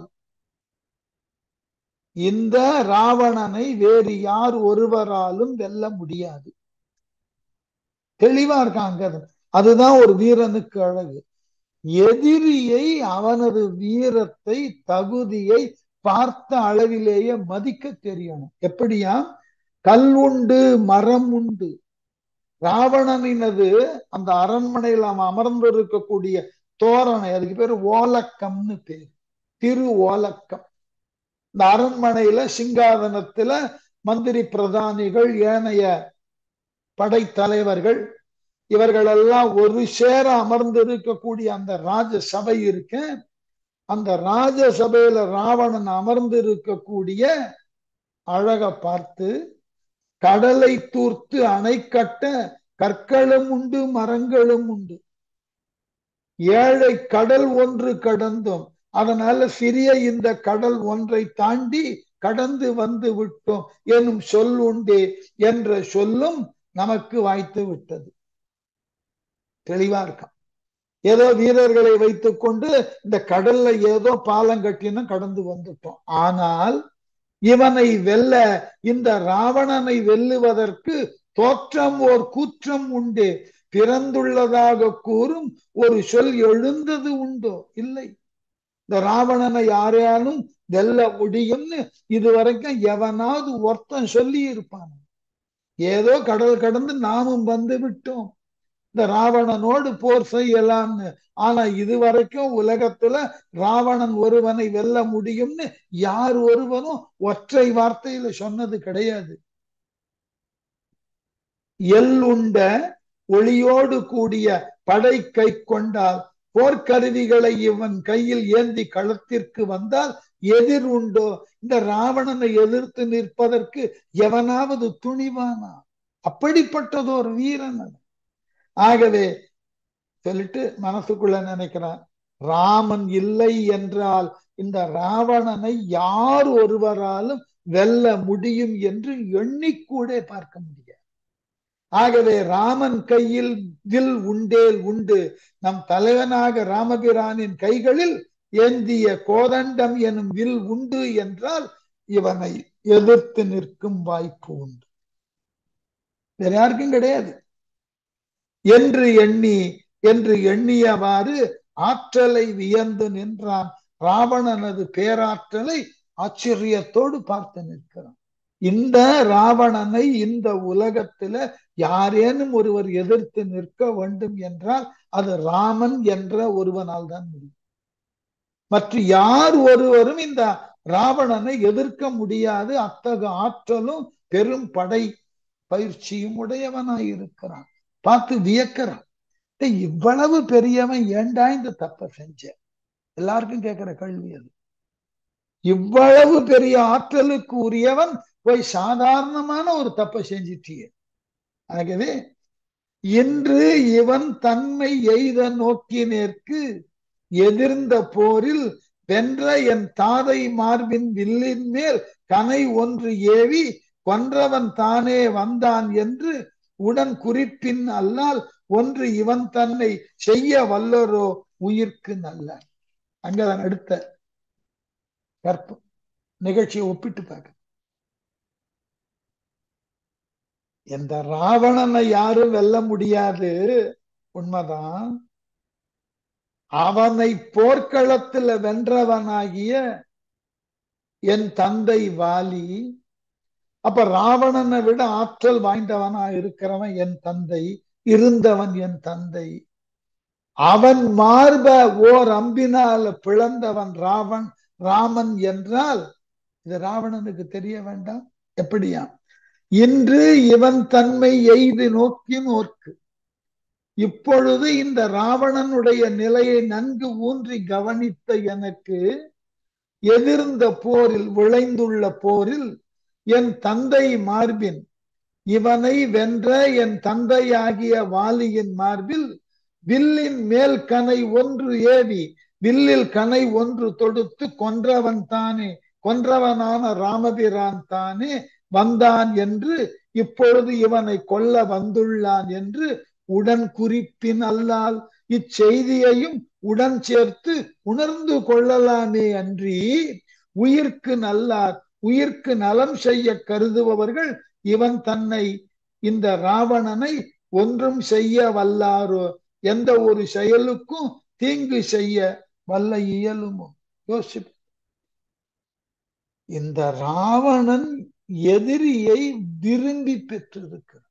இந்த ராவணனை வேறு யார் ஒருவராலும் வெல்ல முடியாது தெளிவா இருக்காங்க அதுதான் ஒரு வீரனுக்கு அழகு எதிரியை அவனது வீரத்தை தகுதியை பார்த்த அளவிலேயே மதிக்க தெரியணும் எப்படியா கல் உண்டு மரம் உண்டு ராவணனினது அந்த அரண்மனையில் அவன் அமர்ந்து இருக்கக்கூடிய தோரணை அதுக்கு பேரு ஓலக்கம்னு பேர் திரு ஓலக்கம் இந்த அரண்மனையில சிங்காதனத்துல மந்திரி பிரதானிகள் ஏனைய படைத்தலைவர்கள் இவர்களெல்லாம் ஒரு சேர அமர்ந்து இருக்கக்கூடிய அந்த ராஜ சபை இருக்க அந்த ராஜ சபையில ராவணன் அமர்ந்து இருக்கக்கூடிய அழக பார்த்து கடலை தூர்த்து அணை கட்ட கற்களும் உண்டு மரங்களும் உண்டு ஏழை கடல் ஒன்று கடந்தோம் அதனால சிறிய இந்த கடல் ஒன்றை தாண்டி கடந்து வந்து விட்டோம் எனும் சொல் உண்டே என்ற சொல்லும் நமக்கு வாய்த்து விட்டது தெளிவா இருக்கான் ஏதோ வீரர்களை வைத்துக் கொண்டு இந்த கடல்ல ஏதோ பாலம் கட்டினும் கடந்து வந்துட்டோம் ஆனால் இவனை வெல்ல இந்த ராவணனை வெல்லுவதற்கு தோற்றம் ஓர் கூற்றம் உண்டு பிறந்துள்ளதாக கூறும் ஒரு சொல் எழுந்தது உண்டோ இல்லை இந்த ராவணனை யாரையாலும் வெல்ல முடியும்னு இதுவரைக்கும் எவனாவது ஒருத்தன் சொல்லி இருப்பான் ஏதோ கடல் கடந்து நாமும் வந்து விட்டோம் இந்த ராவணனோடு போர் செய்யலாம்னு ஆனா இதுவரைக்கும் உலகத்துல ராவணன் ஒருவனை வெல்ல முடியும்னு யார் ஒருவனும் ஒற்றை வார்த்தையில சொன்னது கிடையாது எல்லுண்ட ஒளியோடு கூடிய படை கை கொண்டால் போர்க்கருவிகளை இவன் கையில் ஏந்தி களத்திற்கு வந்தால் எதிர் உண்டோ இந்த ராவணனை எதிர்த்து நிற்பதற்கு எவனாவது துணிவானா அப்படிப்பட்டதோர் வீரன் ஆகவே சொல்லிட்டு மனசுக்குள்ள நினைக்கிறான் ராமன் இல்லை என்றால் இந்த ராவணனை யார் ஒருவராலும் வெல்ல முடியும் என்று எண்ணிக்கூட பார்க்க முடியாது ஆகவே ராமன் கையில் வில் உண்டேல் உண்டு நம் தலைவனாக ராமபிரானின் கைகளில் ஏந்திய கோதண்டம் எனும் வில் உண்டு என்றால் இவனை எதிர்த்து நிற்கும் வாய்ப்பு உண்டு வேற யாருக்கும் கிடையாது என்று எண்ணி என்று எண்ணியவாறு ஆற்றலை வியந்து நின்றான் ராவணனது பேராற்றலை ஆச்சரியத்தோடு பார்த்து நிற்கிறான் இந்த ராவணனை இந்த உலகத்துல யாரேனும் ஒருவர் எதிர்த்து நிற்க வேண்டும் என்றால் அது ராமன் என்ற ஒருவனால் தான் முடியும் மற்ற யார் ஒருவரும் இந்த ராவணனை எதிர்க்க முடியாது அத்தகு ஆற்றலும் பெரும் படை பயிற்சியும் உடையவனாய் இருக்கிறான் பார்த்து வியக்கிறான் இவ்வளவு பெரியவன் ஏண்டா இந்த தப்ப செஞ்ச எல்லாருக்கும் கேட்கிற கேள்வி அது இவ்வளவு பெரிய ஆற்றலுக்கு உரியவன் போய் சாதாரணமான ஒரு தப்ப செஞ்சிட்டிய ஆகவே இன்று இவன் தன்மை எய்த நோக்கினேற்கு எதிர்ந்த போரில் வென்ற என் தாதை மார்பின் வில்லின் மேல் கனை ஒன்று ஏவி கொன்றவன் தானே வந்தான் என்று உடன் குறிப்பின் அல்லால் ஒன்று இவன் தன்னை செய்ய வல்லரோ உயிர்க்கு நல்ல அங்கதான் அடுத்த கற்பம் நிகழ்ச்சியை ஒப்பிட்டு பார்க்க இந்த ராவணனை யாரும் வெல்ல முடியாது உண்மைதான் அவனை போர்க்களத்துல வென்றவனாகிய என் தந்தை வாலி அப்ப ராவணனை விட ஆற்றல் வாய்ந்தவனா இருக்கிறவன் என் தந்தை இருந்தவன் என் தந்தை அவன் மார்ப ஓர் அம்பினால பிளந்தவன் ராவன் ராமன் என்றால் இது ராவணனுக்கு தெரிய வேண்டாம் எப்படியா இன்று இவன் தன்மை எய்து நோக்கி நோக்கு இப்பொழுது இந்த ராவணனுடைய நிலையை நன்கு ஊன்றி கவனித்த எனக்கு எதிர்ந்த போரில் விளைந்துள்ள போரில் என் தந்தை மார்பின் இவனை வென்ற என் தந்தையாகிய வாலியின் மார்பில் வில்லின் மேல் கனை ஒன்று ஏவி வில்லில் கனை ஒன்று தொடுத்து கொன்றவன் தானே கொன்றவனான ராமபிரான் தானே வந்தான் என்று இப்பொழுது இவனை கொல்ல வந்துள்ளான் என்று உடன் குறிப்பின் அல்லால் இச்செய்தியையும் உடன் சேர்த்து உணர்ந்து கொள்ளலாமே அன்றி உயிர்க்கு நல்லார் உயிர்க்கு நலம் செய்ய கருதுபவர்கள் இவன் தன்னை இந்த ராவணனை ஒன்றும் செய்ய வல்லாரோ எந்த ஒரு செயலுக்கும் தீங்கு செய்ய வல்ல இயலுமோ யோசி இந்த ராவணன் எதிரியை விரும்பி பெற்றிருக்கிறான்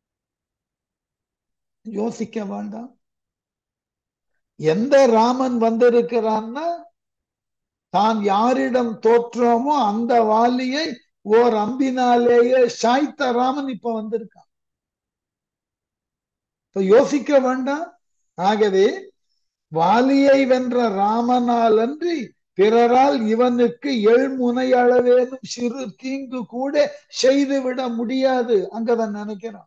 யோசிக்க வேண்டாம் எந்த ராமன் வந்திருக்கிறான்னா தான் யாரிடம் தோற்றோமோ அந்த வாலியை ஓர் அம்பினாலேயே சாய்த்த ராமன் இப்ப வந்திருக்கான் இப்ப யோசிக்க வேண்டாம் ஆகவே வாலியை வென்ற ராமனால் அன்றி பிறரால் இவனுக்கு எழுமுனை அளவேனும் சிறு தீங்கு கூட செய்துவிட முடியாது அங்கதான் நினைக்கிறான்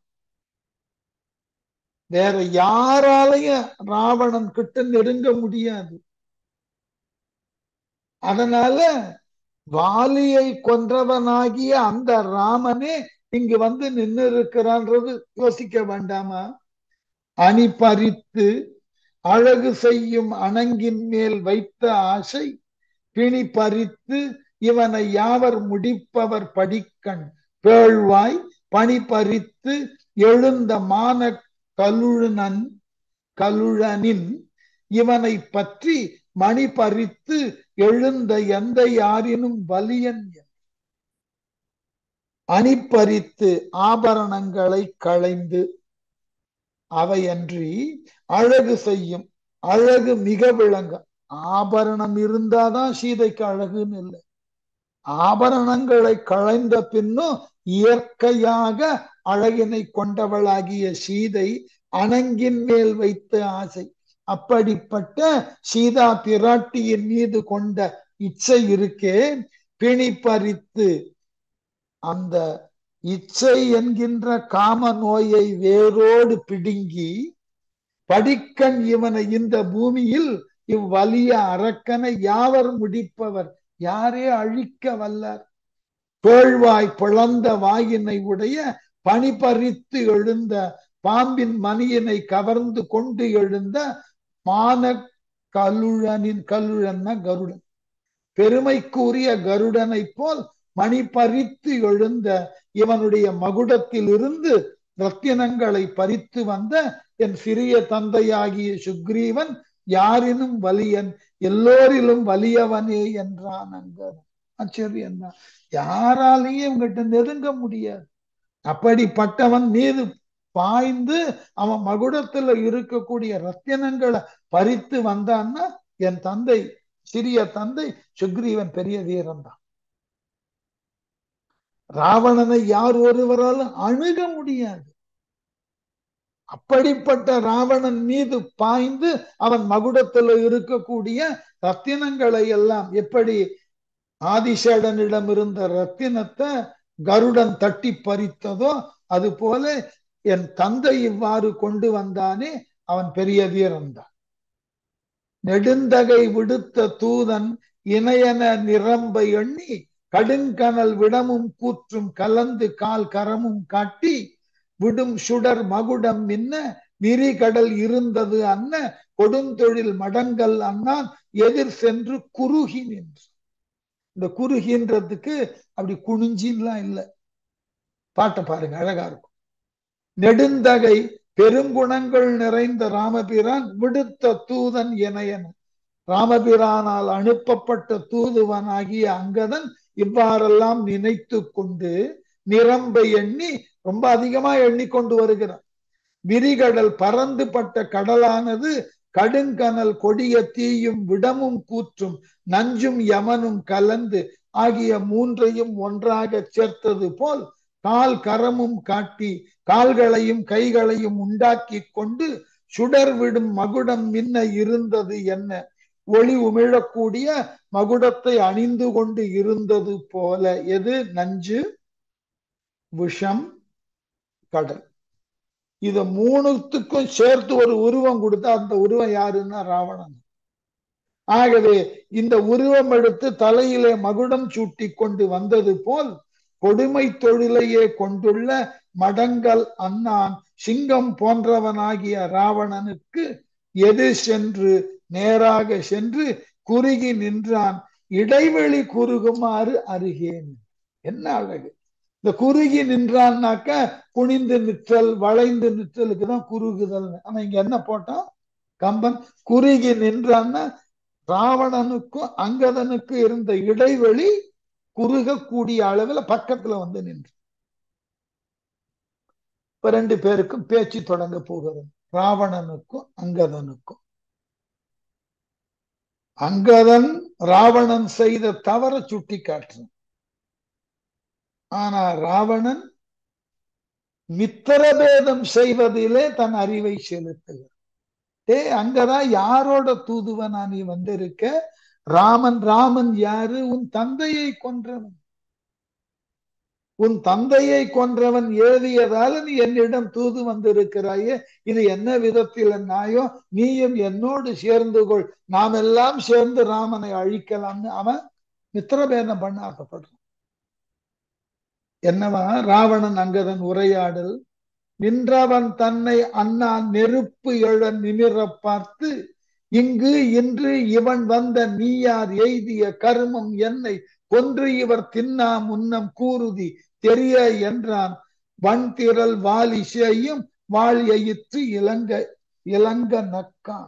வேற யாராலையும் ராவணன் கிட்ட நெருங்க முடியாது அதனால வாலியை கொன்றவனாகிய அந்த ராமனே இங்கு வந்து நின்று இருக்கிறான்றது யோசிக்க வேண்டாமா அணி பறித்து அழகு செய்யும் அணங்கின் மேல் வைத்த ஆசை பிணி பறித்து இவனை யாவர் முடிப்பவர் படிக்கண் பேழ்வாய் பணி பறித்து எழுந்த மான கலுழனன் கலுழனின் இவனை பற்றி மணி பறித்து எழுந்த எந்த யாரினும் வலியன் அணிப்பறித்து ஆபரணங்களை களைந்து அவையன்றி அழகு செய்யும் அழகு மிக விளங்க ஆபரணம் இருந்தாதான் சீதைக்கு அழகுன்னு இல்லை ஆபரணங்களை களைந்த பின்னும் இயற்கையாக அழகினை கொண்டவளாகிய சீதை அணங்கின் மேல் வைத்த ஆசை அப்படிப்பட்ட சீதா பிராட்டியின் மீது கொண்ட இச்சை இருக்கே பிணி பறித்து அந்த இச்சை என்கின்ற காம நோயை வேரோடு பிடுங்கி படிக்கண் இவனை இந்த பூமியில் இவ்வலிய அரக்கனை யாவர் முடிப்பவர் யாரே அழிக்க வல்லார் பேழ்வாய் பிளந்த வாயினை உடைய பனி பறித்து எழுந்த பாம்பின் மணியினை கவர்ந்து கொண்டு எழுந்த மான கலுழனின் கலுழன்ன கருடன் பெருமைக்குரிய கருடனை போல் மணி பறித்து எழுந்த இவனுடைய மகுடத்தில் இருந்து ரத்தினங்களை பறித்து வந்த என் சிறிய தந்தையாகிய சுக்ரீவன் யாரினும் வலியன் எல்லோரிலும் வலியவனே என்றான் அங்கதன் ஆச்சரியம் தான் யாராலையும் இவங்கிட்ட நெருங்க முடியாது அப்படிப்பட்டவன் மீது பாய்ந்து அவன் மகுடத்துல இருக்கக்கூடிய ரத்தினங்களை பறித்து வந்தான்னா என் தந்தை சிறிய தந்தை சுக்ரீவன் பெரிய வீரன் தான் ராவணனை யார் ஒருவராலும் அணுக முடியாது அப்படிப்பட்ட ராவணன் மீது பாய்ந்து அவன் மகுடத்துல இருக்கக்கூடிய ரத்தினங்களை எல்லாம் எப்படி ஆதிசேடனிடம் இருந்த ரத்தினத்தை கருடன் தட்டி பறித்ததோ அது போல என் தந்தை இவ்வாறு கொண்டு வந்தானே அவன் பெரிய வீரன் தான் நெடுந்தகை விடுத்த தூதன் இணையன நிரம்ப எண்ணி கடுங்கனல் விடமும் கூற்றும் கலந்து கால் கரமும் காட்டி விடும் சுடர் மகுடம் மின்ன விரிகடல் இருந்தது அன்ன கொடுந்தொழில் மடங்கள் அண்ணான் எதிர் சென்று குறுகி நின்று இந்த குறுகின்றதுக்கு அப்படி குனிஞ்சின்லாம் இல்லை பாட்டை பாருங்க அழகா இருக்கும் நெடுந்தகை பெருங்குணங்கள் நிறைந்த ராமபிரான் விடுத்த தூதன் எனையன ராமபிரானால் அனுப்பப்பட்ட தூதுவனாகிய அங்கதன் இவ்வாறெல்லாம் நினைத்து கொண்டு நிரம்ப எண்ணி ரொம்ப அதிகமா எண்ணிக்கொண்டு வருகிறான் விரிகடல் பறந்து பட்ட கடலானது கடுங்கனல் கொடிய தீயும் விடமும் கூற்றும் நஞ்சும் யமனும் கலந்து ஆகிய மூன்றையும் ஒன்றாக சேர்த்தது போல் கால் கரமும் காட்டி கால்களையும் கைகளையும் உண்டாக்கி கொண்டு சுடர் விடும் மகுடம் மின்ன இருந்தது என்ன ஒளி உமிழக்கூடிய மகுடத்தை அணிந்து கொண்டு இருந்தது போல எது நஞ்சு விஷம் கடல் இத மூணுத்துக்கும் சேர்த்து ஒரு உருவம் கொடுத்தா அந்த உருவம் யாருன்னா ராவணன் ஆகவே இந்த உருவம் எடுத்து தலையிலே மகுடம் சூட்டி கொண்டு வந்தது போல் கொடுமை தொழிலையே கொண்டுள்ள மடங்கள் அண்ணான் சிங்கம் போன்றவனாகிய ராவணனுக்கு எது சென்று நேராக சென்று குறுகி நின்றான் இடைவெளி குறுகுமாறு அருகேன் என்ன அழகு இந்த குறுகி நின்றான்னாக்க குனிந்து நிற்றல் வளைந்து நிற்றலுக்கு தான் குறுகுதல் ஆனா இங்க என்ன போட்டான் கம்பன் குறுகி நின்றான்னா ராவணனுக்கும் அங்கதனுக்கும் இருந்த இடைவெளி குறுகக்கூடிய அளவுல பக்கத்துல வந்து நின்று இப்ப ரெண்டு பேருக்கும் பேச்சு தொடங்க போகிறது ராவணனுக்கும் அங்கதனுக்கும் அங்கதன் ராவணன் செய்த தவற சுட்டி காட்டுறான் ஆனா ராவணன் மித்திரபேதம் செய்வதிலே தன் அறிவை செலுத்துகிறான் டே அங்கதான் யாரோட தூதுவனா நீ வந்திருக்க ராமன் ராமன் யாரு உன் தந்தையை கொன்றவன் உன் தந்தையை கொன்றவன் எழுதியதால நீ என்னிடம் தூது வந்திருக்கிறாயே இது என்ன விதத்தில் நாயோ நீயும் என்னோடு சேர்ந்து கொள் நாம் எல்லாம் சேர்ந்து ராமனை அழிக்கலாம்னு அவன் மித்திரபேதம் பண்ண ஆசைப்படுறான் என்னவா ராவணன் அங்கதன் உரையாடல் நின்றவன் தன்னை அண்ணா நெருப்பு எழ நிமிர பார்த்து இங்கு இன்று இவன் வந்த நீயார் எய்திய கருமம் என்னை கொன்று இவர் தின்னா முன்னம் கூறுதி தெரிய என்றான் வன்திரல் வாலி செய்யும் வாழ் எயிற்று இளங்க இளங்க நக்கான்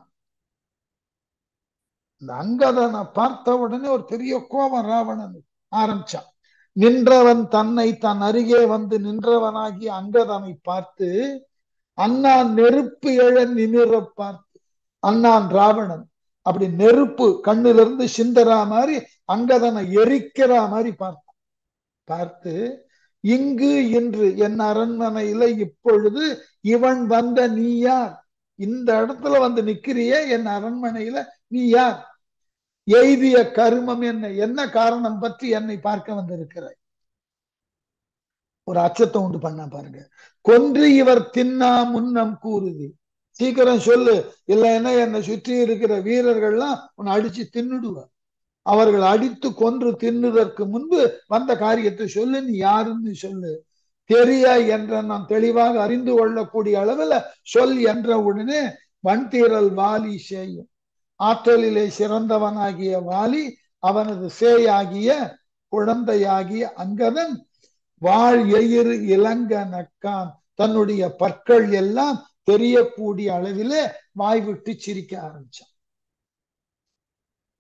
இந்த அங்கதனை பார்த்த உடனே ஒரு பெரிய கோபம் ராவணன் ஆரம்பிச்சான் நின்றவன் தன்னை தன் அருகே வந்து நின்றவனாகி அங்கதனை பார்த்து அண்ணான் நெருப்பு எழ நிமிர பார்த்து அண்ணான் ராவணன் அப்படி நெருப்பு கண்ணிலிருந்து சிந்தரா மாதிரி அங்கதனை எரிக்கிற மாதிரி பார்த்தான் பார்த்து இங்கு இன்று என் அரண்மனையில இப்பொழுது இவன் வந்த நீ யார் இந்த இடத்துல வந்து நிக்கிறிய என் அரண்மனையில நீ யார் எய்திய கருமம் என்ன என்ன காரணம் பற்றி என்னை பார்க்க வந்திருக்கிறாய் ஒரு அச்சத்தை உண்டு பண்ண பாருங்க கொன்று இவர் தின்னா முன்னம் கூறுது சீக்கிரம் சொல்லு இல்லைன்னா என்னை சுற்றி இருக்கிற வீரர்கள்லாம் உன்னை அடிச்சு தின்னுடுவார் அவர்கள் அடித்து கொன்று தின்னுதற்கு முன்பு வந்த காரியத்தை சொல்லு நீ யாருன்னு சொல்லு தெரிய என்ற நான் தெளிவாக அறிந்து கொள்ளக்கூடிய அளவுல சொல் என்ற உடனே வன்தீரல் வாலி செய்யும் ஆற்றலிலே சிறந்தவனாகிய வாலி அவனது சேயாகிய குழந்தையாகிய அங்கதன் வாழ் எயிறு இளங்க நக்கான் தன்னுடைய பற்கள் எல்லாம் தெரியக்கூடிய அளவிலே வாய் விட்டு சிரிக்க ஆரம்பிச்சான்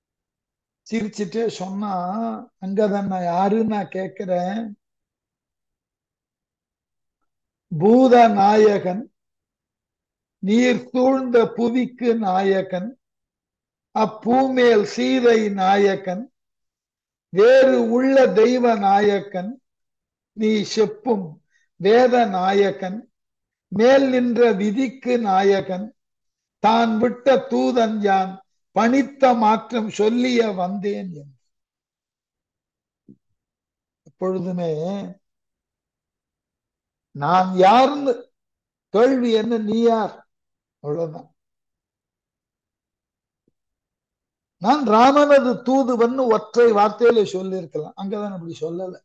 சிரிச்சுட்டே சொன்னா அங்கதான் நான் யாருன்னு நான் கேட்கிறேன் பூத நாயகன் நீர் சூழ்ந்த புவிக்கு நாயகன் அப்பூமேல் சீதை நாயகன் வேறு உள்ள தெய்வ நாயக்கன் நீ செப்பும் வேத நாயகன் மேல் நின்ற விதிக்கு நாயகன் தான் விட்ட தூதன் யான் பணித்த மாற்றம் சொல்லிய வந்தேன் என்று எப்பொழுதுமே நான் யாருன்னு கேள்வி என்ன நீ யார் அவ்வளவுதான் நான் ராமனது தூதுவன் ஒற்றை வார்த்தையில சொல்லியிருக்கலாம் அங்கதான் அப்படி சொல்லல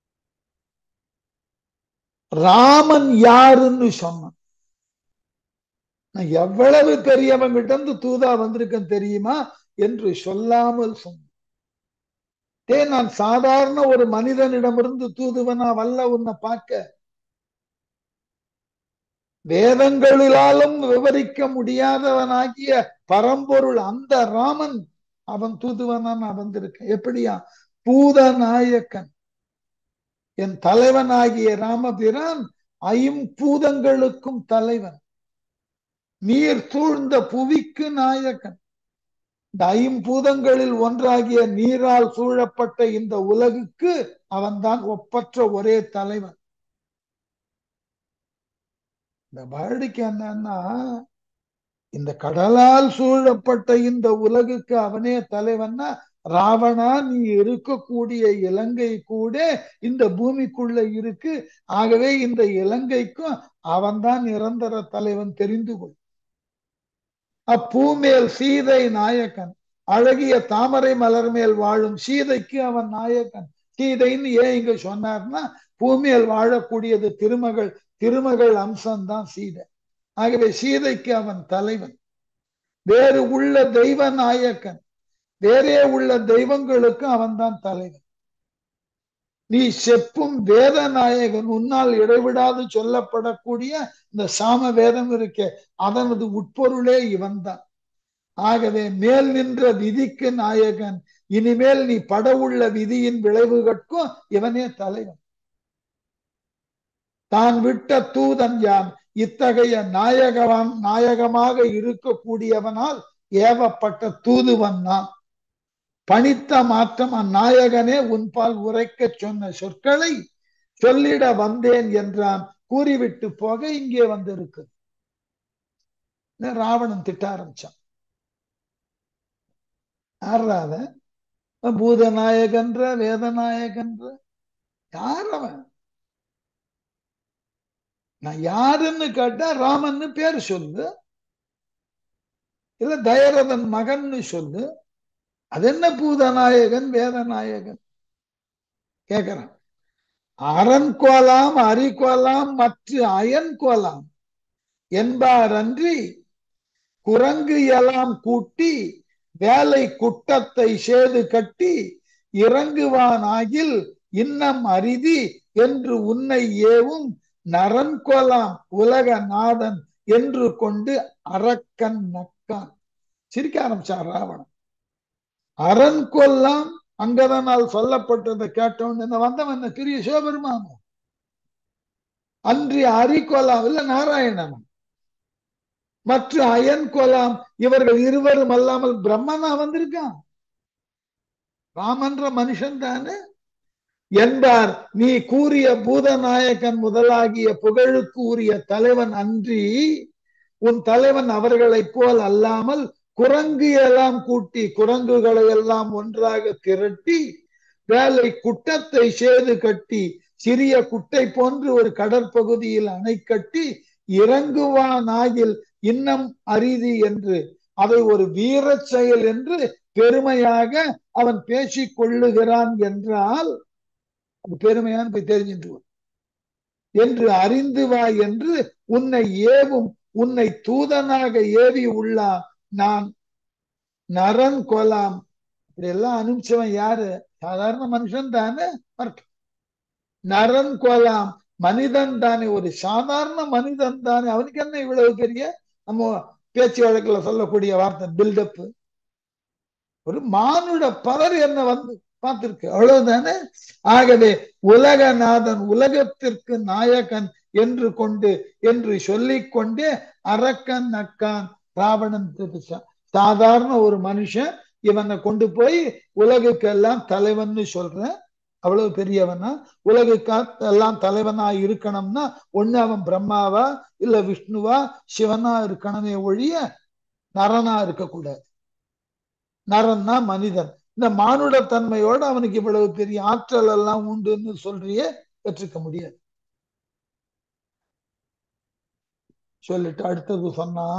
ராமன் யாருன்னு சொன்னான் நான் எவ்வளவு பெரியவன் கிட்ட இருந்து தூதா வந்திருக்கேன் தெரியுமா என்று சொல்லாமல் சொன்ன ஏ நான் சாதாரண ஒரு மனிதனிடமிருந்து தூதுவனா வல்ல உன்னை பார்க்க வேதங்களிலாலும் விவரிக்க முடியாதவனாகிய பரம்பொருள் அந்த ராமன் அவன் தூதுவனா நான் வந்திருக்கேன் எப்படியா பூத நாயக்கன் என் தலைவனாகிய ராமபிரான் ஐம்பூதங்களுக்கும் தலைவன் நீர் சூழ்ந்த புவிக்கு நாயக்கன் இந்த ஐம்பூதங்களில் ஒன்றாகிய நீரால் சூழப்பட்ட இந்த உலகுக்கு அவன்தான் ஒப்பற்ற ஒரே தலைவன் இந்த வேடிக்கை என்னன்னா இந்த கடலால் சூழப்பட்ட இந்த உலகுக்கு அவனே தலைவன்னா ராவணா நீ இருக்கக்கூடிய இலங்கை கூட இந்த பூமிக்குள்ள இருக்கு ஆகவே இந்த இலங்கைக்கும் அவன்தான் நிரந்தர தலைவன் தெரிந்து கொள் அப்பூமேல் சீதை நாயக்கன் அழகிய தாமரை மலர் மேல் வாழும் சீதைக்கு அவன் நாயக்கன் சீதைன்னு ஏன் இங்க சொன்னார்னா பூமியில் வாழக்கூடியது திருமகள் திருமகள் அம்சம்தான் சீதை ஆகவே சீதைக்கு அவன் தலைவன் வேறு உள்ள தெய்வ நாயக்கன் வேறே உள்ள தெய்வங்களுக்கு அவன்தான் தலைவன் நீ செப்பும் வேத நாயகன் உன்னால் இடைவிடாது சொல்லப்படக்கூடிய இந்த சாம வேதம் இருக்கே அதனது உட்பொருளே இவன்தான் ஆகவே மேல் நின்ற விதிக்கு நாயகன் இனிமேல் நீ படவுள்ள விதியின் விளைவுகட்கும் இவனே தலைவன் தான் விட்ட தூதன் யான் இத்தகைய நாயகவான் நாயகமாக இருக்கக்கூடியவனால் ஏவப்பட்ட தூதுவன் நான் பணித்த மாற்றம் அந்நாயகனே உன்பால் உரைக்க சொன்ன சொற்களை சொல்லிட வந்தேன் என்றான் கூறிவிட்டு போக இங்கே வந்திருக்கு ராவணன் திட்ட ஆரம்பிச்சான் யாராத பூதநாயகன்ற வேதநாயகன்ற யார் அவன் நான் யாருன்னு கேட்டா ராமன்னு பேர் சொல்லு இல்ல தயரதன் மகன்னு சொல்லு அது என்ன பூதநாயகன் வேதநாயகன் கேக்குறான் அரண் கோலாம் அரிகோலாம் மற்ற அயன் கோலாம் என்பார் அன்றி குரங்கு எல்லாம் கூட்டி வேலை குட்டத்தை சேது கட்டி இறங்குவான் ஆகில் இன்னம் அரிதி என்று உன்னை ஏவும் நரன் கோலாம் உலக நாதன் என்று கொண்டு அரக்கன் நக்கான் சிரிக்க ஆரம்பிச்சான் ராவணன் அரண் கொல்லாம் அங்கதனால் சொல்லப்பட்டதை கேட்டவன் என்ன வந்தவன் என்ன பெரிய சிவபெருமானோ அன்றி அரிகொலாம் இல்ல நாராயணன் மற்ற அயன் கொலாம் இவர்கள் இருவரும் அல்லாமல் பிரம்மனா வந்திருக்கான் ராமன்ற மனுஷன் தானே என்பார் நீ கூறிய பூதநாயகன் முதலாகிய புகழுக்கு உரிய தலைவன் அன்றி உன் தலைவன் அவர்களைப் போல் அல்லாமல் குரங்கு எல்லாம் கூட்டி குரங்குகளை எல்லாம் ஒன்றாக திரட்டி வேலை குட்டத்தை சேது கட்டி சிறிய குட்டை போன்று ஒரு கடற்பகுதியில் அணை கட்டி இறங்குவான் ஆகில் இன்னம் அரிதி என்று அதை ஒரு வீர செயல் என்று பெருமையாக அவன் பேசிக் கொள்ளுகிறான் என்றால் அது பெருமையான்னு போய் தெரிஞ்சுட்டு என்று அறிந்து வா என்று உன்னை ஏவும் உன்னை தூதனாக ஏவி உள்ளா நான் நரன் கொலாம் இப்படி எல்லாம் அனுப்பிச்சவன் யாரு சாதாரண மனுஷன் தானே நரன் கொலாம் மனிதன் தானே ஒரு சாதாரண மனிதன் தானே அவனுக்கு என்ன இவ்வளவு பெரிய நம்ம பேச்சு வழக்குல சொல்லக்கூடிய வார்த்தை பில்டப் ஒரு மானுட பவர் என்ன வந்து பார்த்திருக்கு அவ்வளவுதானே ஆகவே உலகநாதன் உலகத்திற்கு நாயகன் என்று கொண்டு என்று சொல்லிக் கொண்டே அரக்கன் நக்கான் ராவணன் திருப்பிச்சான் சாதாரண ஒரு மனுஷன் இவனை கொண்டு போய் உலகுக்கெல்லாம் தலைவன்னு சொல்றேன் அவ்வளவு பெரியவனா உலகுக்கா எல்லாம் தலைவனா இருக்கணும்னா ஒண்ணு அவன் பிரம்மாவா இல்ல விஷ்ணுவா சிவனா இருக்கணுமே ஒழிய நரனா இருக்கக்கூடாது நரன்னா மனிதன் இந்த மானுட தன்மையோட அவனுக்கு இவ்வளவு பெரிய ஆற்றல் எல்லாம் உண்டுன்னு சொல்றியே பெற்றுக்க முடியாது சொல்லிட்டு அடுத்தது சொன்னா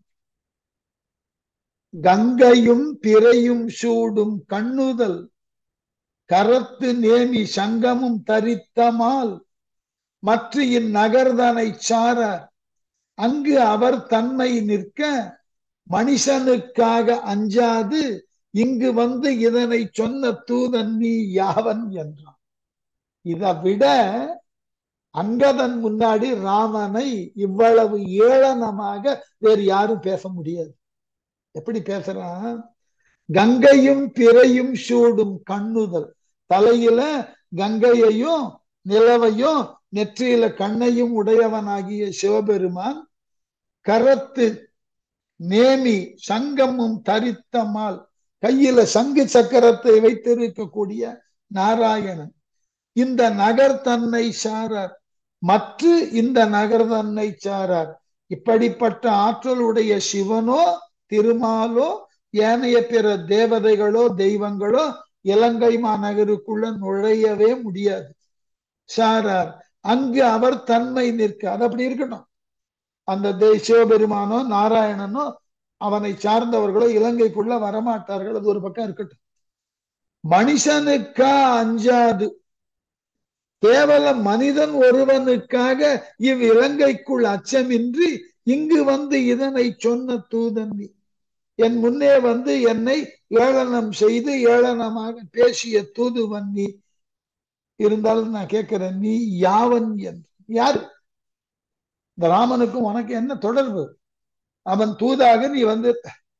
கங்கையும் பிறையும் சூடும் கண்ணுதல் கரத்து நேமி சங்கமும் தரித்தமால் மற்ற இந்நகர்தனை சார அங்கு அவர் தன்மை நிற்க மனுஷனுக்காக அஞ்சாது இங்கு வந்து இதனை சொன்ன தூதன் நீ யாவன் என்றான் இதை விட அங்கதன் முன்னாடி ராமனை இவ்வளவு ஏளனமாக வேறு யாரும் பேச முடியாது எப்படி பேசுறான் கங்கையும் பிறையும் சூடும் கண்ணுதல் தலையில கங்கையையும் நிலவையும் நெற்றியில கண்ணையும் உடையவனாகிய சிவபெருமான் கரத்து நேமி சங்கமும் தரித்தமால் கையில சங்கு சக்கரத்தை வைத்திருக்கக்கூடிய நாராயணன் இந்த நகர் தன்னை சாரார் மற்ற இந்த நகர் தன்னை சாரார் இப்படிப்பட்ட ஆற்றலுடைய சிவனோ திருமாலோ ஏனைய பிற தேவதைகளோ தெய்வங்களோ இலங்கை மாநகருக்குள்ள நுழையவே முடியாது சாரார் அங்கு அவர் தன்மை நிற்க அது அப்படி இருக்கட்டும் அந்த சிவபெருமானோ நாராயணனோ அவனை சார்ந்தவர்களோ இலங்கைக்குள்ள வரமாட்டார்கள் அது ஒரு பக்கம் இருக்கட்டும் மனுஷனுக்கா அஞ்சாது கேவல மனிதன் ஒருவனுக்காக இவ் இலங்கைக்குள் அச்சமின்றி இங்கு வந்து இதனை சொன்ன தூதன் நீ என் முன்னே வந்து என்னை ஏளனம் செய்து ஏளனமாக பேசிய தூதுவன் நீ இருந்தாலும் நான் கேட்கிறேன் நீ யாவன் என்று யாரு இந்த ராமனுக்கும் உனக்கு என்ன தொடர்பு அவன் தூதாக நீ வந்து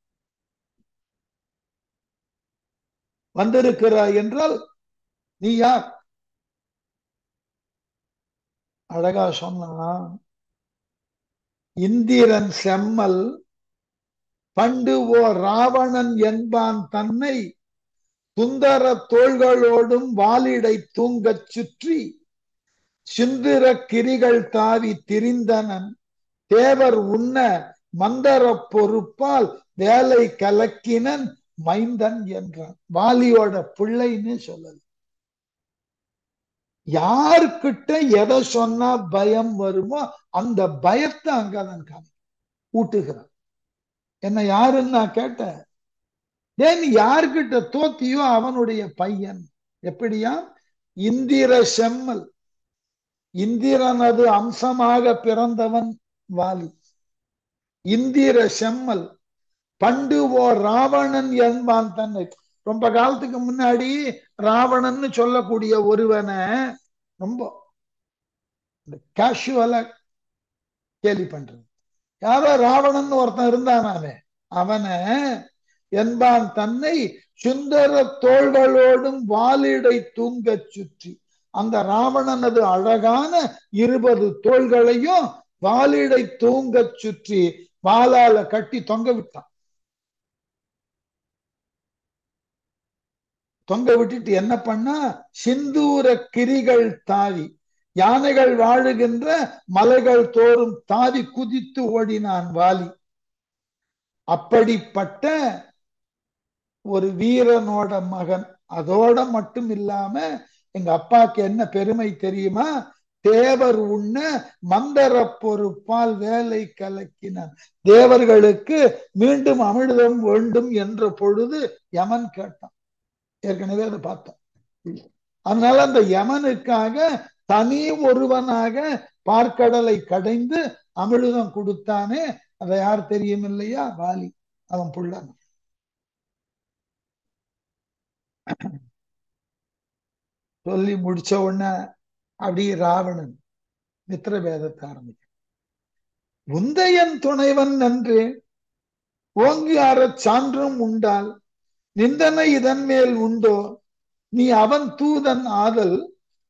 வந்திருக்கிறாய் என்றால் நீ யார் அழகா சொன்னா இந்திரன் செம்மல் பண்டு ஓ ராவணன் என்பான் தன்னை சுந்தர தோள்களோடும் வாலிடை தூங்கச் சுற்றி சிந்திர கிரிகள் தாவி திரிந்தனன் தேவர் உண்ண மந்தர பொறுப்பால் வேலை கலக்கினன் மைந்தன் என்றான் வாலியோட பிள்ளைன்னு சொல்லல யாருக்கிட்ட எதை சொன்னா பயம் வருமோ அந்த பயத்தை அங்கதான் காமி ஊட்டுகிறான் என்ன யாருன்னு நான் கேட்டேன் ஏன் யாருக்கிட்ட தோத்தியோ அவனுடைய பையன் எப்படியா இந்திர செம்மல் இந்திரனது அம்சமாக பிறந்தவன் வாலி இந்திர செம்மல் பண்டு ஓ ராவணன் என்பான் தன்னை ரொம்ப காலத்துக்கு முன்னாடி ராவணன்னு சொல்லக்கூடிய ஒருவனை ரொம்ப கேஷுவலா கேலி பண்றது யாரோ ராவணன் ஒருத்தன் இருந்தானாமே அவனை என்பான் தன்னை சுந்தர தோள்களோடும் வாலிடை தூங்கச் சுற்றி அந்த ராவணனது அழகான இருபது தோள்களையும் வாலிடை தூங்கச் சுற்றி வாளால கட்டி தொங்க விட்டான் தொங்க விட்டுட்டு என்ன பண்ணா சிந்தூர கிரிகள் தாவி யானைகள் வாழுகின்ற மலைகள் தோறும் தாவி குதித்து ஓடினான் வாலி அப்படிப்பட்ட ஒரு வீரனோட மகன் அதோட மட்டும் இல்லாம எங்க அப்பாக்கு என்ன பெருமை தெரியுமா தேவர் உண்ண மந்தர பொறுப்பால் வேலை கலக்கினான் தேவர்களுக்கு மீண்டும் அமிர்தம் வேண்டும் என்ற பொழுது யமன் கேட்டான் ஏற்கனவே அதை பார்த்தோம் அதனால அந்த யமனுக்காக தனி ஒருவனாக பார்க்கடலை கடைந்து அமிர்தம் கொடுத்தானே அதை யார் தெரியும் இல்லையா வாலி அவன் புள்ளன் சொல்லி முடிச்ச உடனே அப்படி ராவணன் மித்திரபேதத்தை ஆரம்பிக்க உந்தையன் துணைவன் என்று ஓங்கி அற சான்றும் உண்டால் நிந்தனை இதன் மேல் உண்டோ நீ அவன் தூதன் ஆதல்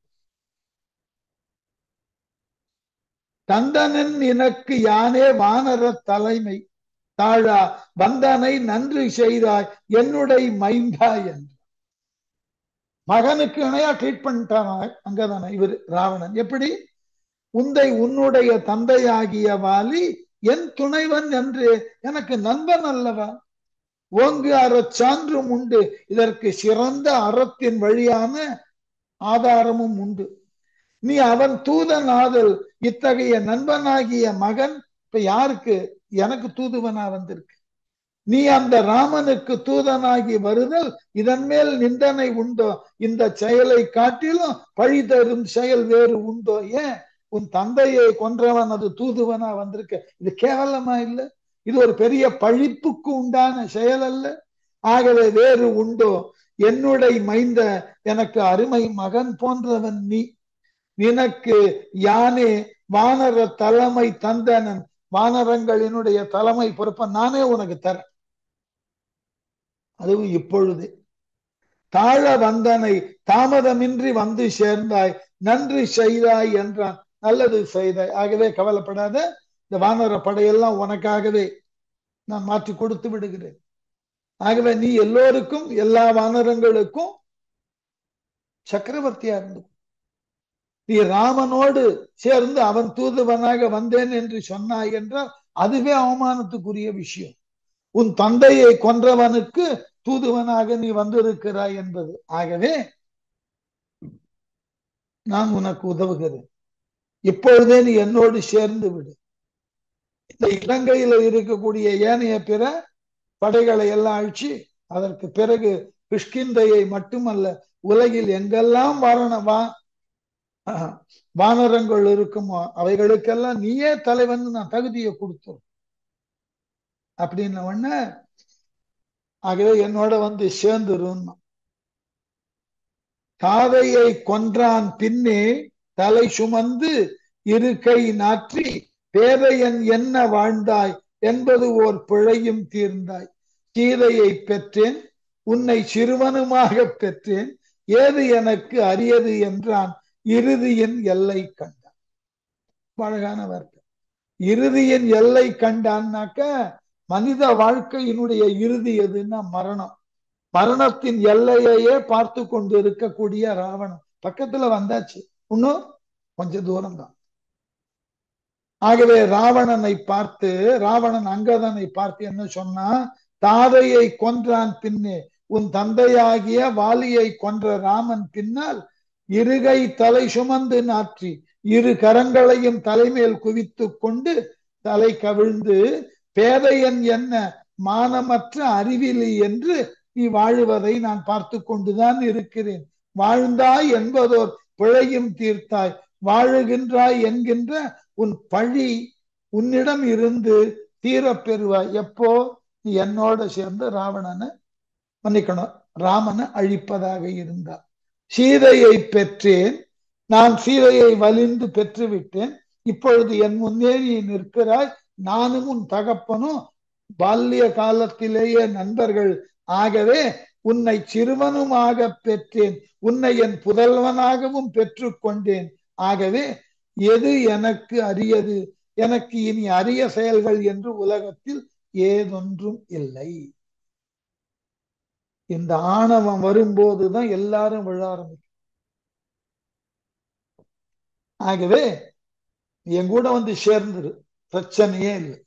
தந்தனன் எனக்கு யானே வானர தலைமை தாழா வந்தனை நன்றி செய்தாய் என்னுடைய மைந்தா என்று மகனுக்கு இணையா ட்ரீட் பண்ணிட்டான் அங்கதானே இவர் ராவணன் எப்படி உந்தை உன்னுடைய தந்தையாகிய வாலி என் துணைவன் என்று எனக்கு நண்பன் அல்லவா ஓங்கு அறச்சான்றும் உண்டு இதற்கு சிறந்த அறத்தின் வழியான ஆதாரமும் உண்டு நீ அவன் தூதன் ஆதல் இத்தகைய நண்பனாகிய மகன் இப்ப யாருக்கு எனக்கு தூதுவனா வந்திருக்கு நீ அந்த ராமனுக்கு தூதனாகி வருதல் இதன் மேல் நிந்தனை உண்டோ இந்த செயலை காட்டிலும் பழி தரும் செயல் வேறு உண்டோ ஏன் உன் தந்தையை கொன்றவன் அது தூதுவனா வந்திருக்க இது கேவலமா இல்ல இது ஒரு பெரிய பழிப்புக்கு உண்டான செயல் அல்ல ஆகவே வேறு உண்டோ என்னுடைய மைந்த எனக்கு அருமை மகன் போன்றவன் நீ நினக்கு யானே வானர தலைமை தந்தனன் வானரங்களினுடைய தலைமை பொறுப்ப நானே உனக்கு தரேன் அதுவும் இப்பொழுது தாழ வந்தனை தாமதமின்றி வந்து சேர்ந்தாய் நன்றி செய்தாய் என்றான் நல்லது செய்தாய் ஆகவே கவலைப்படாத இந்த வானர படையெல்லாம் உனக்காகவே நான் மாற்றி கொடுத்து விடுகிறேன் ஆகவே நீ எல்லோருக்கும் எல்லா வானரங்களுக்கும் சக்கரவர்த்தியா இருந்து நீ ராமனோடு சேர்ந்து அவன் தூதுவனாக வந்தேன் என்று சொன்னாய் என்றால் அதுவே அவமானத்துக்குரிய விஷயம் உன் தந்தையை கொன்றவனுக்கு தூதுவனாக நீ வந்திருக்கிறாய் என்பது ஆகவே நான் உனக்கு உதவுகிறேன் இப்பொழுதே நீ என்னோடு சேர்ந்து விடு இந்த இலங்கையில இருக்கக்கூடிய ஏனைய பிற படைகளை எல்லாம் அழிச்சு அதற்கு பிறகு கிஷ்கிந்தையை மட்டுமல்ல உலகில் எங்கெல்லாம் வாரண வா வானரங்கள் இருக்குமோ அவைகளுக்கெல்லாம் நீயே தலைவன் நான் தகுதியை கொடுத்தோம் அப்படின்ன உடனே ஆகவே என்னோட வந்து சேர்ந்துரும் காதையை கொன்றான் பின்னே தலை சுமந்து இருக்கை நாற்றி பேதையன் என்ன வாழ்ந்தாய் என்பது ஓர் பிழையும் தீர்ந்தாய் கீதையை பெற்றேன் உன்னை சிறுவனுமாக பெற்றேன் ஏது எனக்கு அரியது என்றான் இறுதியின் எல்லை கண்டான் அழகான வார்த்தை இறுதியின் எல்லை கண்டான்னாக்க மனித வாழ்க்கையினுடைய இறுதி எதுன்னா மரணம் மரணத்தின் எல்லையையே பார்த்து கொண்டு இருக்கக்கூடிய ராவணன் பக்கத்துல வந்தாச்சு இன்னும் கொஞ்ச தூரம் தான் ஆகவே ராவணனை பார்த்து ராவணன் அங்கதனை பார்த்து என்ன சொன்னா தாதையை கொன்றான் பின்னே உன் தந்தையாகிய வாலியை கொன்ற ராமன் பின்னால் இருகை தலை சுமந்து நாற்றி இரு கரங்களையும் தலைமேல் குவித்து கொண்டு தலை கவிழ்ந்து பேதையன் என்ன மானமற்ற அறிவிலி என்று நீ வாழுவதை நான் பார்த்து கொண்டுதான் இருக்கிறேன் வாழ்ந்தாய் என்பதோர் பிழையும் தீர்த்தாய் வாழுகின்றாய் என்கின்ற உன் பழி உன்னிடம் இருந்து தீரப் பெறுவாய் எப்போ நீ என்னோட சேர்ந்து ராவணனை மன்னிக்கணும் ராமனை அழிப்பதாக இருந்தார் சீதையை பெற்றேன் நான் சீதையை வலிந்து பெற்றுவிட்டேன் இப்பொழுது என் முன்னே நீ நிற்கிறாய் நானும் உன் தகப்பனும் பால்ய காலத்திலேயே நண்பர்கள் ஆகவே உன்னை சிறுவனுமாக பெற்றேன் உன்னை என் புதல்வனாகவும் பெற்று கொண்டேன் ஆகவே எது எனக்கு அரியது எனக்கு இனி அரிய செயல்கள் என்று உலகத்தில் ஏதொன்றும் இல்லை இந்த ஆணவம் வரும்போதுதான் எல்லாரும் விழ ஆரம்பிக்கும் ஆகவே என் கூட வந்து சேர்ந்துரு பிரச்சனையே இல்லை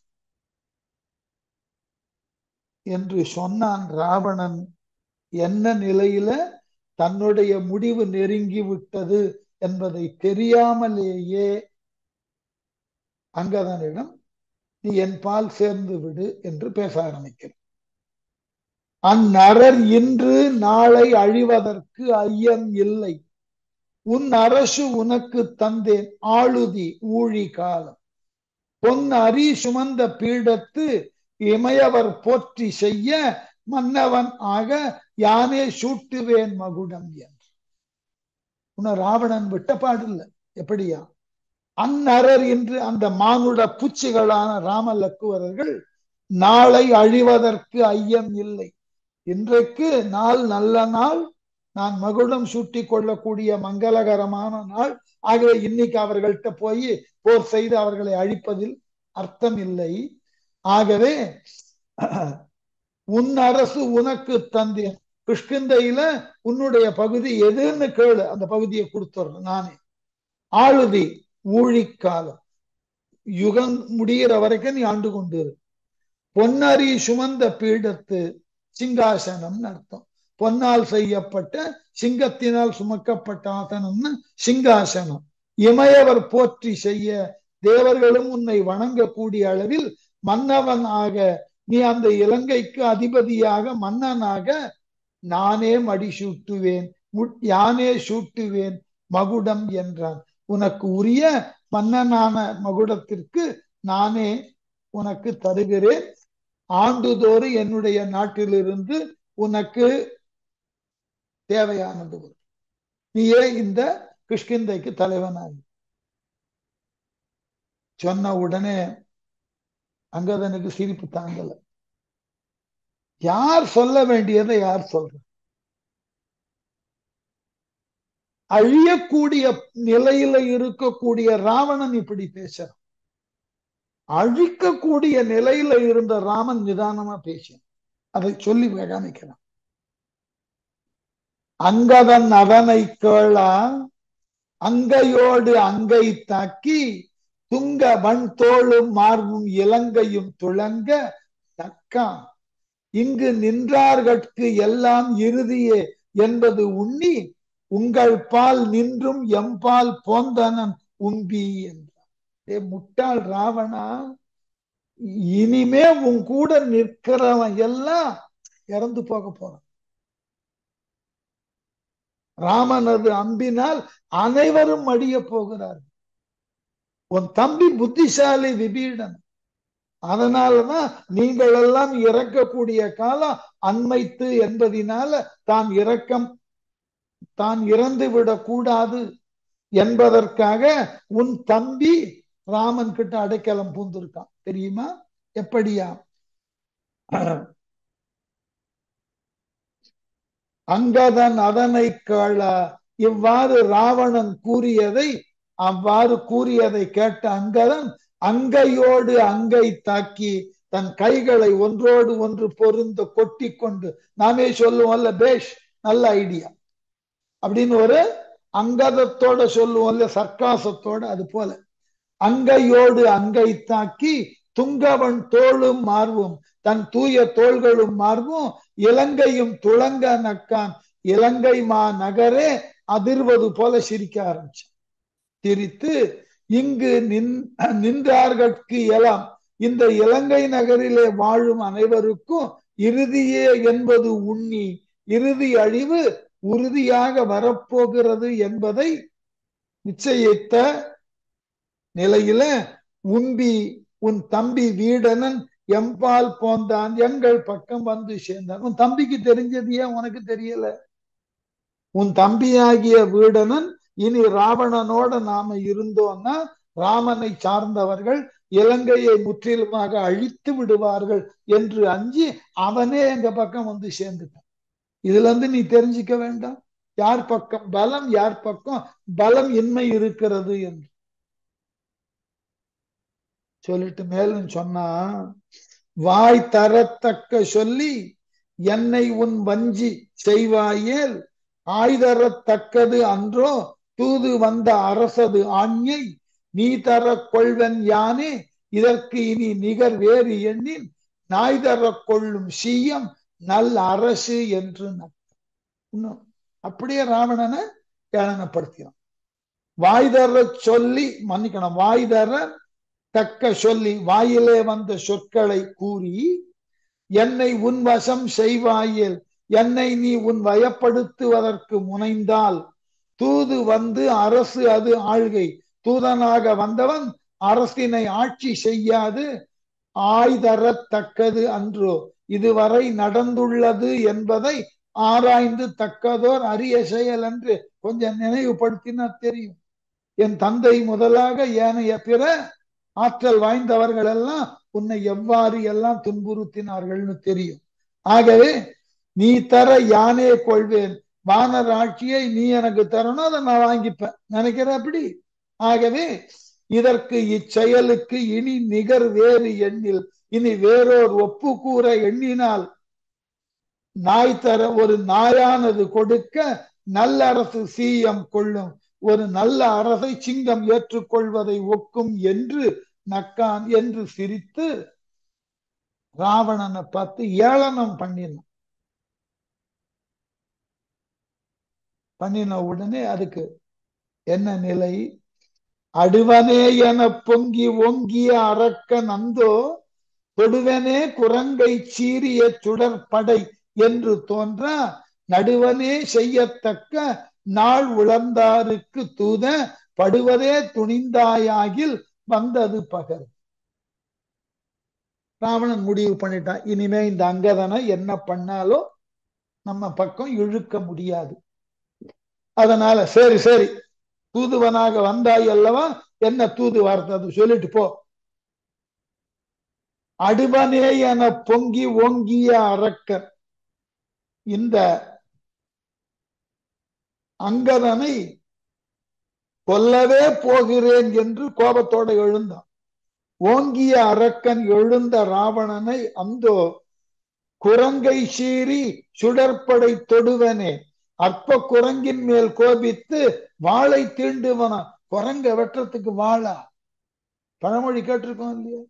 என்று சொன்னான் ராவணன் என்ன நிலையில தன்னுடைய முடிவு நெருங்கி விட்டது என்பதை தெரியாமலேயே அங்கதனிடம் நீ என் பால் சேர்ந்து விடு என்று பேச ஆரம்பிக்கிறான் அந்நரர் இன்று நாளை அழிவதற்கு ஐயம் இல்லை உன் அரசு உனக்கு தந்தேன் ஆளுதி ஊழி காலம் பொன் அரி சுமந்த பீடத்து இமையவர் போற்றி செய்ய மன்னவன் ஆக யானே சூட்டுவேன் மகுடம் என்று உன்ன ராவணன் விட்ட பாடில்லை எப்படியா அந்நரர் என்று அந்த மானுட பூச்சிகளான ராம லக்குவரர்கள் நாளை அழிவதற்கு ஐயம் இல்லை இன்றைக்கு நாள் நல்ல நாள் நான் மகுடம் சூட்டி கொள்ளக்கூடிய மங்களகரமான நாள் ஆகவே இன்னைக்கு அவர்கள்ட்ட போய் போர் செய்து அவர்களை அழிப்பதில் அர்த்தம் இல்லை ஆகவே உன் அரசு உனக்கு தந்தேன் கிருஷ்கிந்தையில உன்னுடைய பகுதி எதுன்னு கேளு அந்த பகுதியை கொடுத்துட்றேன் நானே ஆளுதி ஊழிக்காலம் யுகம் முடிகிற வரைக்கும் நீ ஆண்டு கொண்டு பொன்னரி சுமந்த பீடத்து சிங்காசனம்னு அர்த்தம் பொன்னால் செய்யப்பட்ட சிங்கத்தினால் சுமக்கப்பட்ட ஆசனம்னு சிங்காசனம் இமையவர் போற்றி செய்ய தேவர்களும் உன்னை வணங்கக்கூடிய அளவில் மன்னவன் ஆக நீ அந்த இலங்கைக்கு அதிபதியாக மன்னனாக நானே மடி சூட்டுவேன் யானே சூட்டுவேன் மகுடம் என்றான் உனக்கு உரிய மன்னனான மகுடத்திற்கு நானே உனக்கு தருகிறேன் ஆண்டுதோறும் என்னுடைய நாட்டிலிருந்து உனக்கு தேவையானது நீயே இந்த கிருஷ்கிந்தைக்கு தலைவனாக சொன்ன உடனே அங்கதனுக்கு சிரிப்பு தாங்கல யார் சொல்ல வேண்டியதை யார் சொல்ற அழியக்கூடிய நிலையில இருக்கக்கூடிய ராவணன் இப்படி பேசுறான் அழிக்கக்கூடிய நிலையில இருந்த ராமன் நிதானமா பேசினான் அதை சொல்லி காமிக்கிறான் அங்கதன் அதனை கேளா அங்கையோடு அங்கை தாக்கி துங்க வன் தோளும் மார்பும் இலங்கையும் துளங்க தக்கான் இங்கு நின்றார்கட்கு எல்லாம் இறுதியே என்பது உண்ணி உங்கள் பால் நின்றும் எம்பால் போந்தனன் உம்பி என்றார் ஏ முட்டாள் ராவணா இனிமே உன் கூட நிற்கிறவன் எல்லாம் இறந்து போக போறான் ராமனது அம்பினால் அனைவரும் மடிய போகிறார்கள் உன் தம்பி புத்திசாலி விபீடன் அதனாலதான் நீங்கள் எல்லாம் இறக்கக்கூடிய காலம் அண்மைத்து என்பதினால தான் இரக்கம் தான் இறந்து விடக்கூடாது என்பதற்காக உன் தம்பி ராமன் கிட்ட அடைக்கலம் பூந்திருக்கான் தெரியுமா எப்படியா அங்கதன் அதனை கேள இவ்வாறு ராவணன் கூறியதை அவ்வாறு கூறியதை கேட்ட அங்கதன் அங்கையோடு அங்கை தாக்கி தன் கைகளை ஒன்றோடு ஒன்று பொருந்த கொட்டி கொண்டு நாமே சொல்லுவோம்ல பேஷ் நல்ல ஐடியா அப்படின்னு ஒரு அங்கதத்தோட சொல்லுவோம்ல சர்க்காசத்தோட அது போல அங்கையோடு அங்கை தாக்கி துங்கவன் தோளும் மார்பும் தன் தூய தோள்களும் மார்பும் இலங்கையும் துளங்க நக்கான் இலங்கை மா நகரே அதிர்வது போல சிரிக்க ஆரம்பிச்சான் சிரித்து இங்கு நின் நின்றார்கட்கு எல்லாம் இந்த இலங்கை நகரிலே வாழும் அனைவருக்கும் இறுதியே என்பது உண்ணி இறுதி அழிவு உறுதியாக வரப்போகிறது என்பதை நிச்சயித்த நிலையில உம்பி உன் தம்பி வீடனன் எம்பால் போந்தான் எங்கள் பக்கம் வந்து சேர்ந்தான் உன் தம்பிக்கு தெரிஞ்சது ஏன் உனக்கு தெரியல உன் தம்பியாகிய வீடனன் இனி ராவணனோட நாம இருந்தோம்னா ராமனை சார்ந்தவர்கள் இலங்கையை முற்றிலுமாக அழித்து விடுவார்கள் என்று அஞ்சி அவனே எங்க பக்கம் வந்து சேர்ந்துட்டான் இதுல இருந்து நீ தெரிஞ்சுக்க வேண்டாம் யார் பக்கம் பலம் யார் பக்கம் பலம் இன்மை இருக்கிறது என்று சொல்லிட்டு மேலும் சொன்னா வாய் தரத்தக்க சொல்லி என்னை உன் வஞ்சி செய்வாயேல் ஆய்தரத்தக்கது அன்றோ தூது வந்த அரசது ஆண்யை நீ தர கொள்வன் யானே இதற்கு இனி நிகர் வேறு எண்ணின் நாய் தர கொள்ளும் சீயம் நல் அரசு என்று இன்னும் அப்படியே ராவணனை ஏளனப்படுத்தினான் வாய் தர சொல்லி மன்னிக்கணும் வாய் தர தக்க சொல்லி வாயிலே வந்த சொற்களை கூறி என்னை உன் வசம் செய்வாயில் என்னை நீ உன் வயப்படுத்துவதற்கு முனைந்தால் தூது வந்து அரசு அது ஆள்கை தூதனாக வந்தவன் அரசினை ஆட்சி செய்யாது ஆய்தரத்தக்கது அன்றோ இதுவரை நடந்துள்ளது என்பதை ஆராய்ந்து தக்கதோர் அரிய செயல் என்று கொஞ்சம் நினைவுபடுத்தினா தெரியும் என் தந்தை முதலாக ஏனைய பிற ஆற்றல் வாய்ந்தவர்கள் எல்லாம் உன்னை எவ்வாறு எல்லாம் துன்புறுத்தினார்கள்னு தெரியும் ஆகவே நீ தர யானே கொள்வேன் வானர் ஆட்சியை நீ எனக்கு தரணும் அதை நான் வாங்கிப்பேன் நினைக்கிற அப்படி ஆகவே இதற்கு இச்செயலுக்கு இனி நிகர் வேறு எண்ணில் இனி வேறோர் ஒப்பு கூற எண்ணினால் நாய் தர ஒரு நாயானது கொடுக்க நல்ல அரசு சீயம் கொள்ளும் ஒரு நல்ல அரசை சிங்கம் ஏற்றுக்கொள்வதை ஒக்கும் என்று நக்கான் என்று சிரித்து ராவணனை பார்த்து ஏளனம் பண்ணினான் பண்ணின உடனே அதுக்கு என்ன நிலை அடுவனே என பொங்கி ஓங்கிய அரக்க நந்தோ தொடுவனே குரங்கை சீரிய சுடற்படை என்று தோன்ற நடுவனே செய்யத்தக்க நாள் உழந்தாருக்கு தூத படுவதே துணிந்தாயாகில் வந்தது பகர் ராவணன் முடிவு பண்ணிட்டான் இனிமே இந்த அங்கதனை என்ன பண்ணாலும் நம்ம பக்கம் இழுக்க முடியாது அதனால சரி சரி தூதுவனாக வந்தாய் அல்லவா என்ன தூது வார்த்தை அது சொல்லிட்டு போ அடுவனே என பொங்கி ஓங்கிய அரக்கர் இந்த அங்கதனை கொல்லவே போகிறேன் என்று கோபத்தோட எழுந்தான் ஓங்கிய அரக்கன் எழுந்த ராவணனை அந்தோ குரங்கை சீறி சுடற்படை தொடுவனே அற்ப குரங்கின் மேல் கோபித்து வாளை தீண்டுவன குரங்க வெட்டுறதுக்கு வாழா பழமொழி கேட்டிருக்கோம் இல்லையா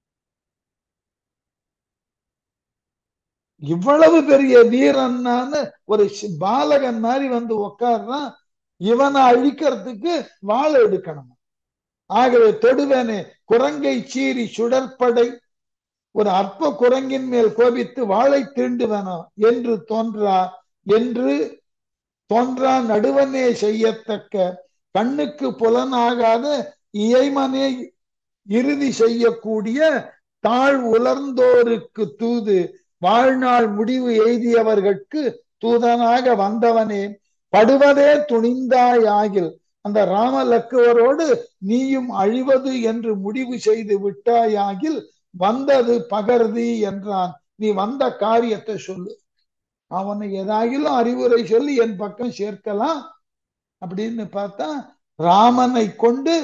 இவ்வளவு பெரிய வீரன்னான்னு ஒரு பாலகன் மாதிரி வந்து உக்காடுறான் இவனை அழிக்கிறதுக்கு வாழை எடுக்கணும் ஆகவே தொடுவேனே குரங்கை சீறி சுடற்படை ஒரு அற்ப குரங்கின் மேல் கோபித்து வாழை தீண்டுவனோ என்று தோன்றா என்று தோன்றா நடுவனே செய்யத்தக்க கண்ணுக்கு புலனாகாத இயைமனே இறுதி செய்யக்கூடிய தாழ் உலர்ந்தோருக்கு தூது வாழ்நாள் முடிவு எய்தியவர்கட்கு தூதனாக வந்தவனே படுவதே துணிந்தாயாகில் அந்த ராமலக்குவரோடு நீயும் அழிவது என்று முடிவு செய்து விட்டாயாகில் வந்தது பகர்தி என்றான் நீ வந்த காரியத்தை சொல்லு அவனை ஏதாகிலும் அறிவுரை சொல்லி என் பக்கம் சேர்க்கலாம் அப்படின்னு பார்த்தா ராமனை கொண்டு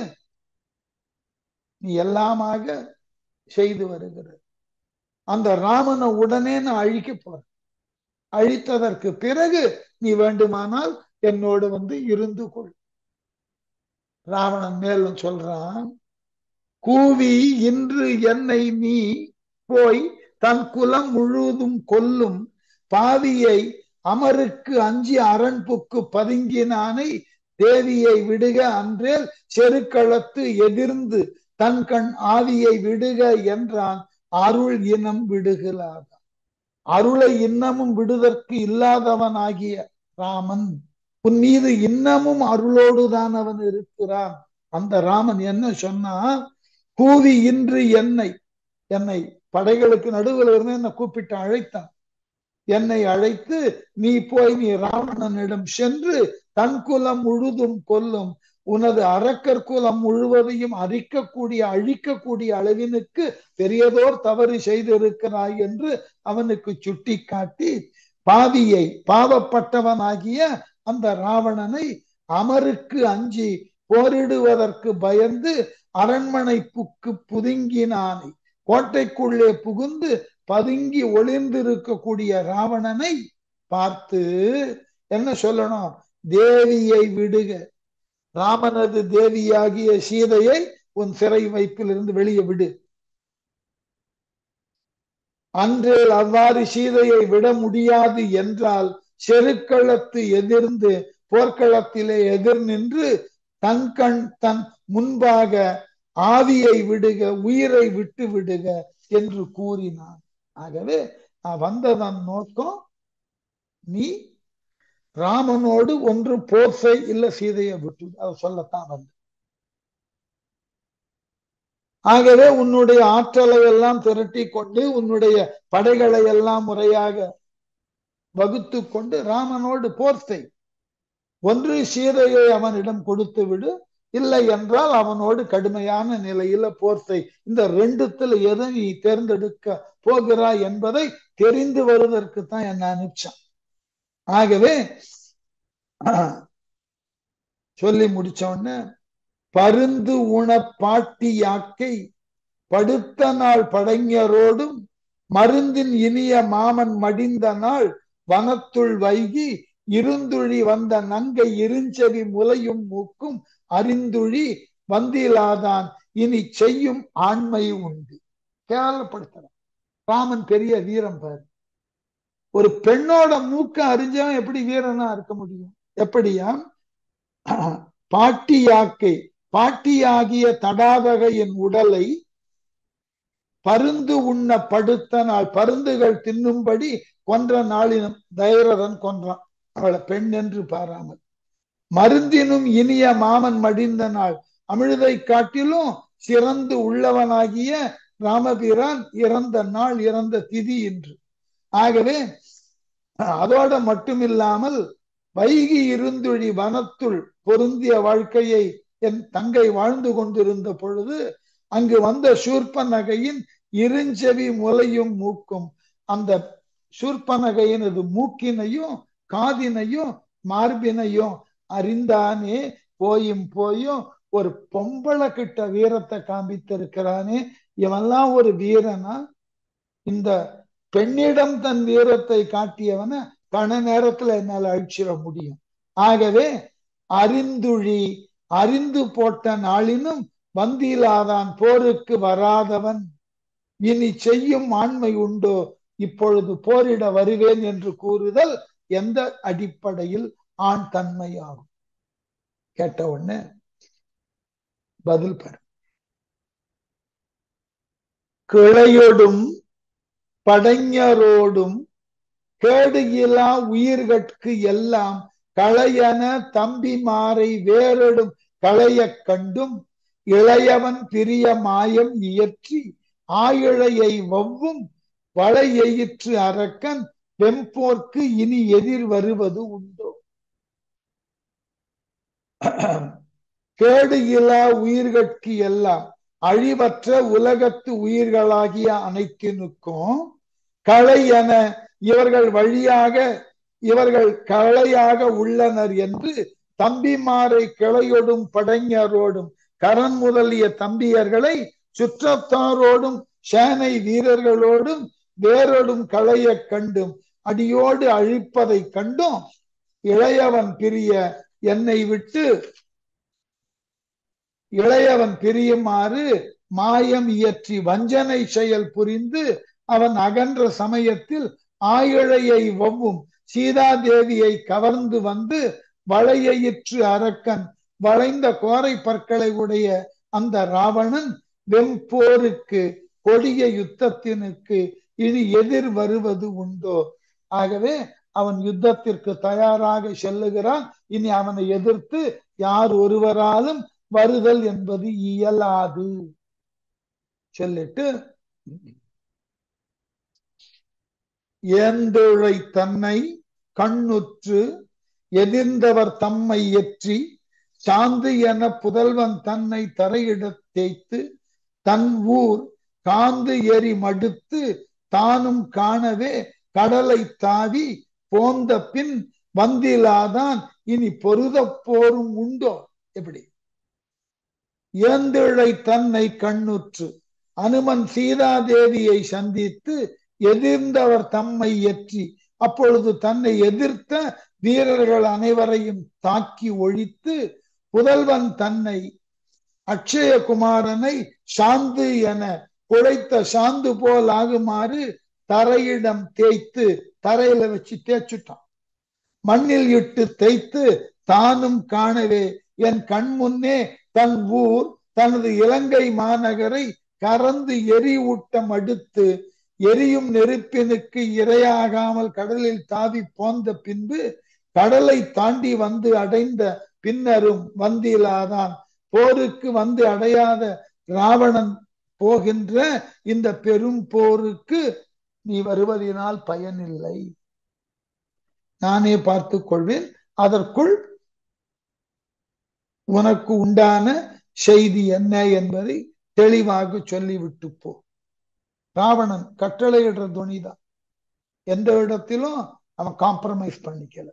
நீ எல்லாமாக செய்து வருகிற அந்த ராமனை உடனே நான் அழிக்க போறேன் அழித்ததற்கு பிறகு நீ வேண்டுமானால் என்னோடு வந்து இருந்து கொள் ராவணன் மேலும் சொல்றான் கூவி இன்று என்னை நீ போய் தன் குலம் முழுவதும் கொல்லும் பாவியை அமருக்கு அஞ்சி அரண்புக்கு பதுங்கினானை தேவியை விடுக அன்றேல் செருக்களத்து எதிர்ந்து தன் கண் ஆவியை விடுக என்றான் அருள் இனம் விடுகிறார் அருளை இன்னமும் விடுதற்கு இல்லாதவனாகிய ராமன் உன் மீது இன்னமும் அருளோடுதான் அவன் இருக்கிறான் அந்த ராமன் என்ன சொன்னா கூவி இன்று என்னை என்னை படைகளுக்கு நடுவில் இருந்து என்னை கூப்பிட்டு அழைத்தான் என்னை அழைத்து நீ போய் நீ ராவணனிடம் சென்று தன் குலம் முழுதும் கொல்லும் உனது அரக்கர் குலம் முழுவதையும் அரிக்கக்கூடிய அழிக்கக்கூடிய அளவினுக்கு பெரியதோர் தவறு செய்திருக்கிறாய் என்று அவனுக்கு சுட்டி காட்டி பாவியை பாவப்பட்டவனாகிய அந்த ராவணனை அமருக்கு அஞ்சி போரிடுவதற்கு பயந்து அரண்மனை புக்கு புதுங்கினானை கோட்டைக்குள்ளே புகுந்து பதுங்கி ஒளிர்ந்திருக்கக்கூடிய ராவணனை பார்த்து என்ன சொல்லணும் தேவியை விடுக ராமனது தேவியாகிய சீதையை உன் சிறை வைப்பிலிருந்து வெளியே விடு அன்றேல் அவ்வாறு சீதையை விட முடியாது என்றால் செருக்களத்து எதிர்ந்து போர்க்களத்திலே எதிர் நின்று தன் கண் தன் முன்பாக ஆவியை விடுக உயிரை விட்டு விடுக என்று கூறினான் ஆகவே நான் வந்ததன் நோக்கம் நீ ராமனோடு ஒன்று போர் செய் இல்ல சீதையை விட்டு அதை சொல்லத்தான் வந்து ஆகவே உன்னுடைய ஆற்றலை எல்லாம் திரட்டி கொண்டு உன்னுடைய படைகளை எல்லாம் முறையாக வகுத்து கொண்டு ராமனோடு போர் செய் ஒன்று சீதையை அவனிடம் கொடுத்து விடு இல்லை என்றால் அவனோடு கடுமையான நிலையில போர் செய் இந்த ரெண்டுத்துல எதை நீ தேர்ந்தெடுக்க போகிறாய் என்பதை தெரிந்து வருவதற்கு தான் என்ன அனுப்பிச்சான் ஆகவே சொல்லி முடிச்ச உடனே பருந்து உண பாட்டி யாக்கை படுத்த நாள் படைஞரோடும் மருந்தின் இனிய மாமன் மடிந்த நாள் வனத்துள் வைகி இருந்துழி வந்த நங்கை இருஞ்செவி முலையும் மூக்கும் அறிந்துழி வந்திலாதான் இனி செய்யும் ஆண்மை உண்டு கேவலப்படுத்துறான் ராமன் பெரிய வீரம் பாரு ஒரு பெண்ணோட மூக்க அறிஞ்சவன் எப்படி வீரனா இருக்க முடியும் எப்படியா பாட்டியாக்கை பாட்டியாகிய தடாதகையின் உடலை பருந்து உண்ண படுத்த நாள் பருந்துகள் தின்னும்படி கொன்ற நாளினும் தைரதன் கொன்றான் அவளை பெண் என்று பாராமல் மருந்தினும் இனிய மாமன் மடிந்த நாள் அமிழ்தை காட்டிலும் சிறந்து உள்ளவனாகிய ராமபிரான் இறந்த நாள் இறந்த திதி என்று ஆகவே அதோட மட்டுமில்லாமல் வைகி இருந்துழி வனத்துள் பொருந்திய வாழ்க்கையை என் தங்கை வாழ்ந்து கொண்டிருந்த பொழுது அங்கு வந்த சூர்ப நகையின் இருஞ்செவி முலையும் மூக்கும் அந்த சூர்ப நகையினது மூக்கினையும் காதினையும் மார்பினையும் அறிந்தானே போயும் போயும் ஒரு பொம்பளை கிட்ட வீரத்தை காண்பித்திருக்கிறானே இவெல்லாம் ஒரு வீரனா இந்த பெண்ணிடம் தன் வீரத்தை காட்டியவன கண நேரத்துல என்னால் அழிச்சிட முடியும் ஆகவே அறிந்துழி அறிந்து போட்ட நாளினும் வந்திலாதான் போருக்கு வராதவன் இனி செய்யும் ஆண்மை உண்டோ இப்பொழுது போரிட வருவேன் என்று கூறுதல் எந்த அடிப்படையில் ஆண் தன்மையாகும் கேட்ட உடனே பதில் பெற கிளையொடும் படைஞரோடும் கேடு இலா உயிர்கட்கு எல்லாம் களையன தம்பிமாரை வேறொடும் களைய கண்டும் இளையவன் பிரிய மாயம் இயற்றி ஆயிழையை வவ்வும் வளையெயிற்று அரக்கன் வெம்போர்க்கு இனி எதிர் வருவது உண்டோ கேடு இலா உயிர்கட்கு எல்லாம் அழிவற்ற உலகத்து உயிர்களாகிய அனைத்தினுக்கும் களை என இவர்கள் வழியாக இவர்கள் களையாக உள்ளனர் என்று தம்பிமாரை கிளையோடும் படைஞரோடும் கரண் முதலிய தம்பியர்களை சுற்றத்தாரோடும் சேனை வீரர்களோடும் வேரோடும் களைய கண்டும் அடியோடு அழிப்பதை கண்டும் இளையவன் பிரிய என்னை விட்டு இளையவன் பிரியுமாறு மாயம் இயற்றி வஞ்சனை செயல் புரிந்து அவன் அகன்ற சமயத்தில் ஆயிழையை ஒவ்வும் சீதாதேவியை கவர்ந்து வந்து வளையிற்று அரக்கன் வளைந்த கோரை பற்களை உடைய அந்த ராவணன் வெம்போருக்கு கொடிய யுத்தத்தினுக்கு இனி எதிர் வருவது உண்டோ ஆகவே அவன் யுத்தத்திற்கு தயாராக செல்லுகிறான் இனி அவனை எதிர்த்து யார் ஒருவராலும் வருதல் என்பது இயலாது சொல்லிட்டு ஏந்தொழை தன்னை கண்ணுற்று எதிர்ந்தவர் தம்மை எற்றி சாந்து என புதல்வன் தன்னை தரையிடத் தேய்த்து தன் ஊர் காந்து எரி மடுத்து தானும் காணவே கடலை தாவி போந்த பின் வந்திலாதான் இனி பொருத போரும் உண்டோ எப்படி ஏந்திழை தன்னை கண்ணுற்று அனுமன் சீதாதேவியை சந்தித்து எதிர்ந்தவர் தம்மை எற்றி அப்பொழுது தன்னை எதிர்த்த வீரர்கள் அனைவரையும் தாக்கி ஒழித்து புதல்வன் தன்னை அக்ஷயகுமாரனை சாந்து என குழைத்த சாந்து போல் ஆகுமாறு தரையிடம் தேய்த்து தரையில வச்சு தேய்ச்சுட்டான் மண்ணில் இட்டு தேய்த்து தானும் காணவே என் கண் முன்னே தன் ஊர் தனது இலங்கை மாநகரை கறந்து எரி ஊட்டம் அடுத்து எரியும் நெருப்பினுக்கு இரையாகாமல் கடலில் தாவி போந்த பின்பு கடலை தாண்டி வந்து அடைந்த பின்னரும் வந்திலாதான் போருக்கு வந்து அடையாத ராவணன் போகின்ற இந்த பெரும் போருக்கு நீ வருவதனால் பயனில்லை நானே பார்த்துக் கொள்வேன் அதற்குள் உனக்கு உண்டான செய்தி என்ன என்பதை தெளிவாக சொல்லிவிட்டு போ ராவணன் கட்டளையிடுற துணிதான் எந்த இடத்திலும் அவன் காம்ப்ரமைஸ் பண்ணிக்கல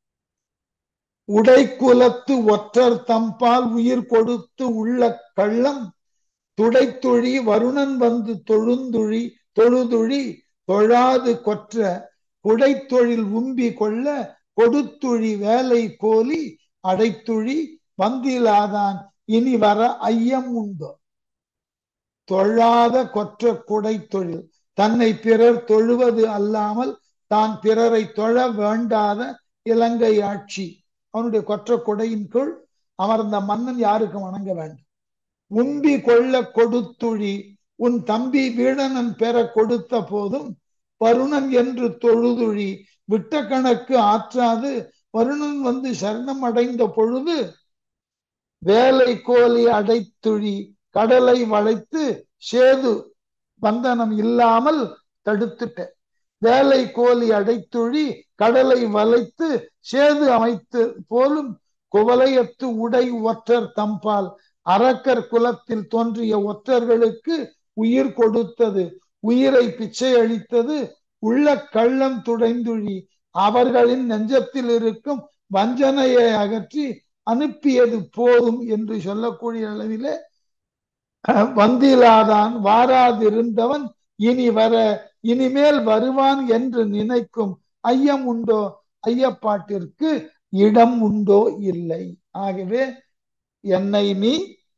உடைக்குலத்து ஒற்றர் தம்பால் உயிர் கொடுத்து உள்ள கள்ளம் துடைத்தொழி வருணன் வந்து தொழுந்துழி தொழுதுழி தொழாது கொற்ற குடைத்தொழில் உம்பி கொள்ள கொடுத்துழி வேலை கோலி அடைத்துழி வந்திலாதான் இனி வர ஐயம் உண்டோ தொழாத கொற்ற குடை தொழில் தன்னை பிறர் தொழுவது அல்லாமல் தான் பிறரை தொழ வேண்டாத இலங்கை ஆட்சி அவனுடைய கொற்ற குடையின் கீழ் அமர்ந்த மன்னன் யாருக்கு வணங்க வேண்டும் உம்பி கொள்ள கொடுத்துழி உன் தம்பி வீடனன் பெற கொடுத்த போதும் வருணன் என்று தொழுதுழி விட்ட கணக்கு ஆற்றாது வருணன் வந்து சரணம் அடைந்த பொழுது வேலை கோலி அடைத்துழி கடலை வளைத்து சேது பந்தனம் இல்லாமல் தடுத்துட்ட வேலை கோலி அடைத்துழி கடலை வளைத்து சேது அமைத்து போலும் குவலையத்து உடை ஒற்றர் தம்பால் அரக்கர் குலத்தில் தோன்றிய ஒற்றர்களுக்கு உயிர் கொடுத்தது உயிரை பிச்சை அளித்தது உள்ள கள்ளம் துடைந்துழி அவர்களின் நெஞ்சத்தில் இருக்கும் வஞ்சனையை அகற்றி அனுப்பியது போதும் என்று சொல்லக்கூடிய அளவிலே வந்திலாதான் வாராதிருந்தவன் இனி வர இனிமேல் வருவான் என்று நினைக்கும் ஐயம் உண்டோ ஐயப்பாட்டிற்கு இடம் உண்டோ இல்லை ஆகவே என்னை நீ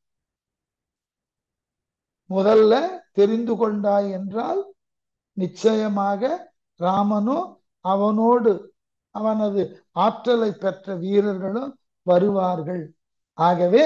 முதல்ல தெரிந்து கொண்டாய் என்றால் நிச்சயமாக ராமனோ அவனோடு அவனது ஆற்றலை பெற்ற வீரர்களும் வருவார்கள் ஆகவே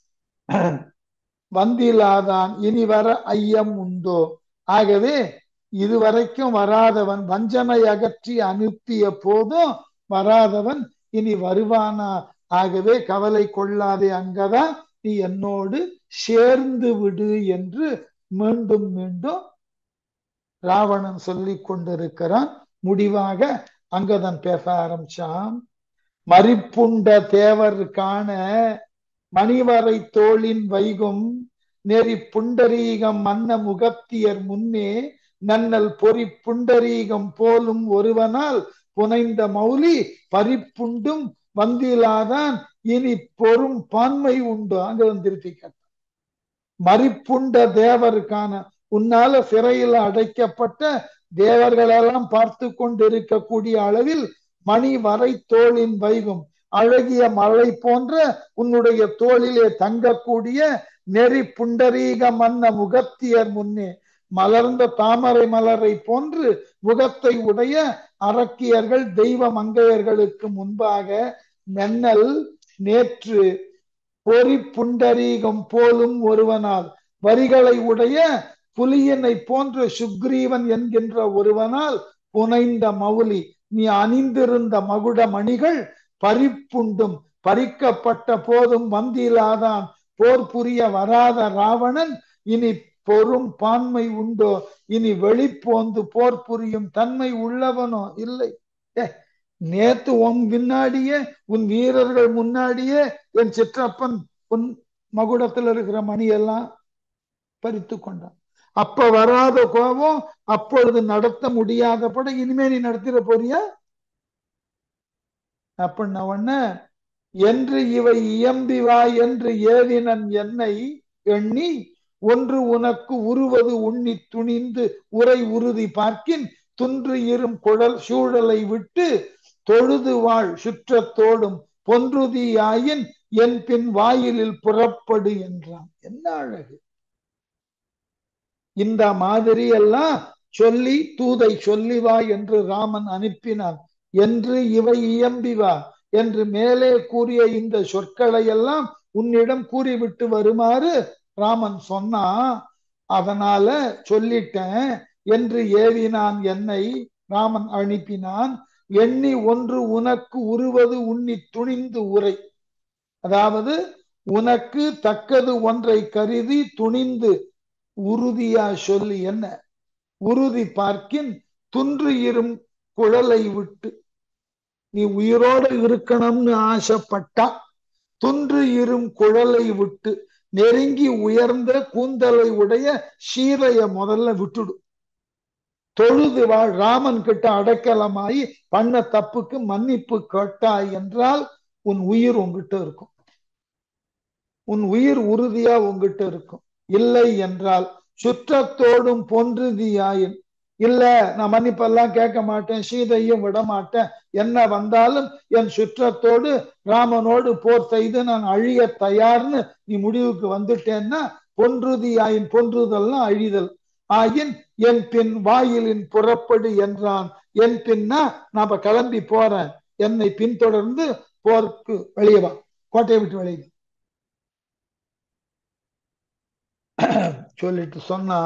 வந்திலாதான் இனி வர ஐயம் உண்டோ ஆகவே இதுவரைக்கும் வராதவன் வஞ்சனை அகற்றி அனுப்பிய போதும் வராதவன் இனி வருவானா ஆகவே கவலை கொள்ளாதே அங்கதான் நீ என்னோடு சேர்ந்து விடு என்று மீண்டும் மீண்டும் ராவணன் சொல்லி கொண்டிருக்கிறான் முடிவாக அங்கதன் பேச ஆரம்பிச்சான் மறிப்புண்ட தேவர் காண மணிவரை தோளின் வைகும் நெறி புண்டரீகம் மன்ன முகத்தியர் முன்னே நன்னல் பொறி புண்டரீகம் போலும் ஒருவனால் புனைந்த மௌலி பறிப்புண்டும் வந்திலாதான் இனி பொறும் பான்மை உண்டு அங்கதான் திருப்பி கேட்டான் மறிப்புண்ட தேவருக்கான உன்னால சிறையில் அடைக்கப்பட்ட தேவர்களெல்லாம் பார்த்து கொண்டிருக்கக்கூடிய அளவில் மணி வரை தோளின் வைகும் அழகிய மழை போன்ற உன்னுடைய தோளிலே தங்கக்கூடிய நெறி புண்டரீக மன்ன முகத்தியர் முன்னே மலர்ந்த தாமரை மலரை போன்று முகத்தை உடைய அரக்கியர்கள் தெய்வ மங்கையர்களுக்கு முன்பாக நென்னல் நேற்று பொறி புண்டரீகம் போலும் ஒருவனால் வரிகளை உடைய புலியனை போன்ற சுக்ரீவன் என்கின்ற ஒருவனால் புனைந்த மௌலி நீ அணிந்திருந்த மகுட மணிகள் பறிப்புண்டும் பறிக்கப்பட்ட போதும் வந்திலாதான் போர் புரிய வராத ராவணன் இனி பொறும் பான்மை உண்டோ இனி வெளிப்போந்து போர் புரியும் தன்மை உள்ளவனோ இல்லை நேத்து உன் பின்னாடியே உன் வீரர்கள் முன்னாடியே என் சிற்றப்பன் உன் மகுடத்தில் இருக்கிற மணி எல்லாம் பறித்து கொண்டான் அப்ப வராத கோபம் அப்பொழுது நடத்த முடியாதபடி இனிமே நீ நடத்திட போறியா அப்படின்ன உடனே என்று இவை இயம்பிவா என்று ஏவினன் என்னை எண்ணி ஒன்று உனக்கு உருவது உண்ணி துணிந்து உரை உறுதி பார்க்கின் துன்று இரும் குழல் சூழலை விட்டு தொழுது வாழ் சுற்றத்தோடும் பொன்றுதியாயின் என் பின் வாயிலில் புறப்படு என்றான் என்ன அழகு இந்த மாதிரி எல்லாம் சொல்லி தூதை சொல்லி வா என்று ராமன் அனுப்பினான் என்று இவை இயம்பி வா என்று மேலே கூறிய இந்த சொற்களை எல்லாம் உன்னிடம் கூறிவிட்டு வருமாறு ராமன் சொன்னா அதனால சொல்லிட்டேன் என்று ஏவினான் என்னை ராமன் அனுப்பினான் எண்ணி ஒன்று உனக்கு உருவது உண்ணி துணிந்து உரை அதாவது உனக்கு தக்கது ஒன்றை கருதி துணிந்து உறுதியா சொல்லி என்ன உறுதி பார்க்கின் துன்று இரும் குழலை விட்டு நீ உயிரோடு இருக்கணும்னு ஆசைப்பட்டா துன்று இரும் குழலை விட்டு நெருங்கி உயர்ந்த கூந்தலை உடைய சீரைய முதல்ல விட்டுடு தொழுது வாழ் ராமன் கிட்ட அடைக்கலமாயி பண்ண தப்புக்கு மன்னிப்பு கேட்டாய் என்றால் உன் உயிர் உங்ககிட்ட இருக்கும் உன் உயிர் உறுதியா உங்ககிட்ட இருக்கும் இல்லை என்றால் சுற்றத்தோடும் பொன்றுதியாயின் இல்ல நான் மன்னிப்பெல்லாம் கேட்க மாட்டேன் சீதையும் விட மாட்டேன் என்ன வந்தாலும் என் சுற்றத்தோடு ராமனோடு போர் செய்து நான் அழிய தயார்னு நீ முடிவுக்கு வந்துட்டேன்னா பொன்றுதியாயின் பொன்றுதல்னா அழிதல் ஆயின் என் பின் வாயிலின் புறப்படு என்றான் என் பின்னா நான் இப்ப கிளம்பி போறேன் என்னை பின்தொடர்ந்து போருக்கு வெளியே வா கோட்டையை விட்டு வெளியே சொல்லிட்டு சொன்னா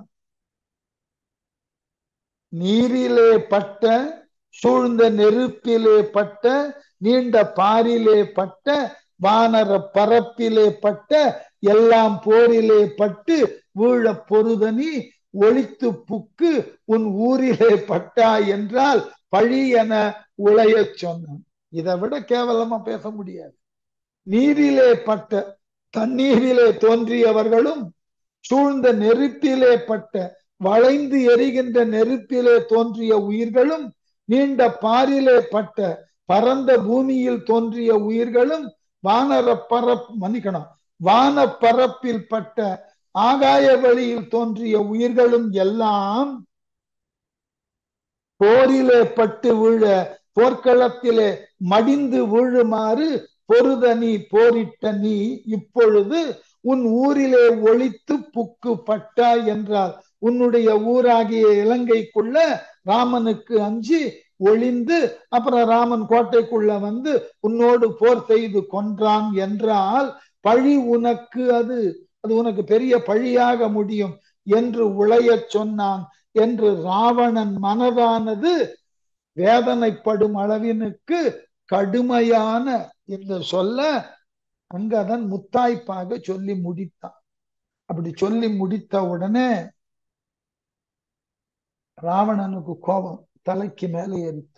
நீரிலே பட்ட சூழ்ந்த நெருப்பிலே பட்ட நீண்ட பாரிலே பட்ட வானர பரப்பிலே பட்ட எல்லாம் போரிலே பட்டு வீழ பொருதனி ஒழித்து புக்கு உன் ஊரிலே பட்டா என்றால் பழி என உளைய சொன்னான் இதை விட கேவலமா பேச முடியாது நீரிலே பட்ட தண்ணீரிலே தோன்றியவர்களும் சூழ்ந்த நெருப்பிலே பட்ட வளைந்து எரிகின்ற நெருப்பிலே தோன்றிய உயிர்களும் நீண்ட பாரிலே பட்ட பரந்த பூமியில் தோன்றிய உயிர்களும் வானர பரப் மன்னிக்கணும் வான பரப்பில் பட்ட ஆகாய வழியில் தோன்றிய உயிர்களும் எல்லாம் போரிலே பட்டு விழ போர்க்களத்திலே மடிந்து விழுமாறு பொருதனி போரிட்ட நீ இப்பொழுது உன் ஊரிலே ஒழித்து புக்கு பட்டா என்றால் உன்னுடைய ஊராகிய இலங்கைக்குள்ள ராமனுக்கு அஞ்சி ஒளிந்து அப்புறம் ராமன் கோட்டைக்குள்ள வந்து உன்னோடு போர் செய்து கொன்றான் என்றால் பழி உனக்கு அது அது உனக்கு பெரிய பழியாக முடியும் என்று உளைய சொன்னான் என்று ராவணன் மனதானது வேதனைப்படும் அளவினுக்கு கடுமையான இந்த சொல்ல அங்கதன் முத்தாய்ப்பாக சொல்லி முடித்தான் அப்படி சொல்லி முடித்த உடனே ராவணனுக்கு கோபம் தலைக்கு மேலே ஏறித்து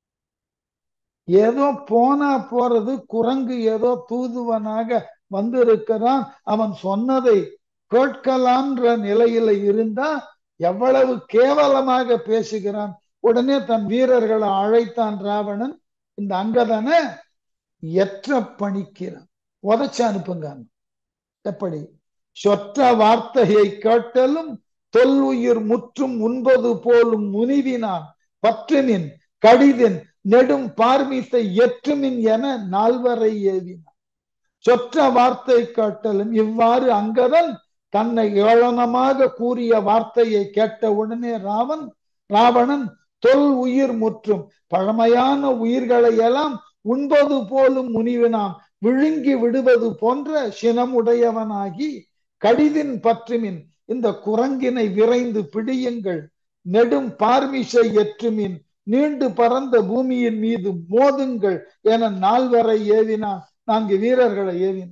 ஏதோ போனா போறது குரங்கு ஏதோ தூதுவனாக வந்திருக்கிறான் அவன் சொன்னதை கேட்கலான்ற நிலையில இருந்தா எவ்வளவு கேவலமாக பேசுகிறான் உடனே தன் வீரர்களை அழைத்தான் ராவணன் இந்த அங்கதனை எற்ற பணிக்கிறான் உதச்சு அனுப்புங்க எப்படி சொற்ற வார்த்தையை கேட்டலும் தொல்லுயிர் முற்றும் உண்பது போலும் முனிவினான் பற்றுமின் கடிதின் நெடும் பார்மிசை எற்றுமின் என நால்வரை ஏவினான் சொற்ற வார்த்தை காட்டலும் இவ்வாறு அங்கதன் தன்னை ஏளனமாக கூறிய வார்த்தையை கேட்ட உடனே ராவன் ராவணன் தொல் உயிர் முற்றும் பழமையான உயிர்களை எல்லாம் உண்பது போலும் முனிவினான் விழுங்கி விடுவது போன்ற சினமுடையவனாகி கடிதின் பற்றுமின் இந்த குரங்கினை விரைந்து பிடியுங்கள் நெடும் பார்மிசை எற்றுமின் நீண்டு பறந்த பூமியின் மீது மோதுங்கள் என நால்வரை ஏவினான் நான்கு வீரர்களை ஏவினான்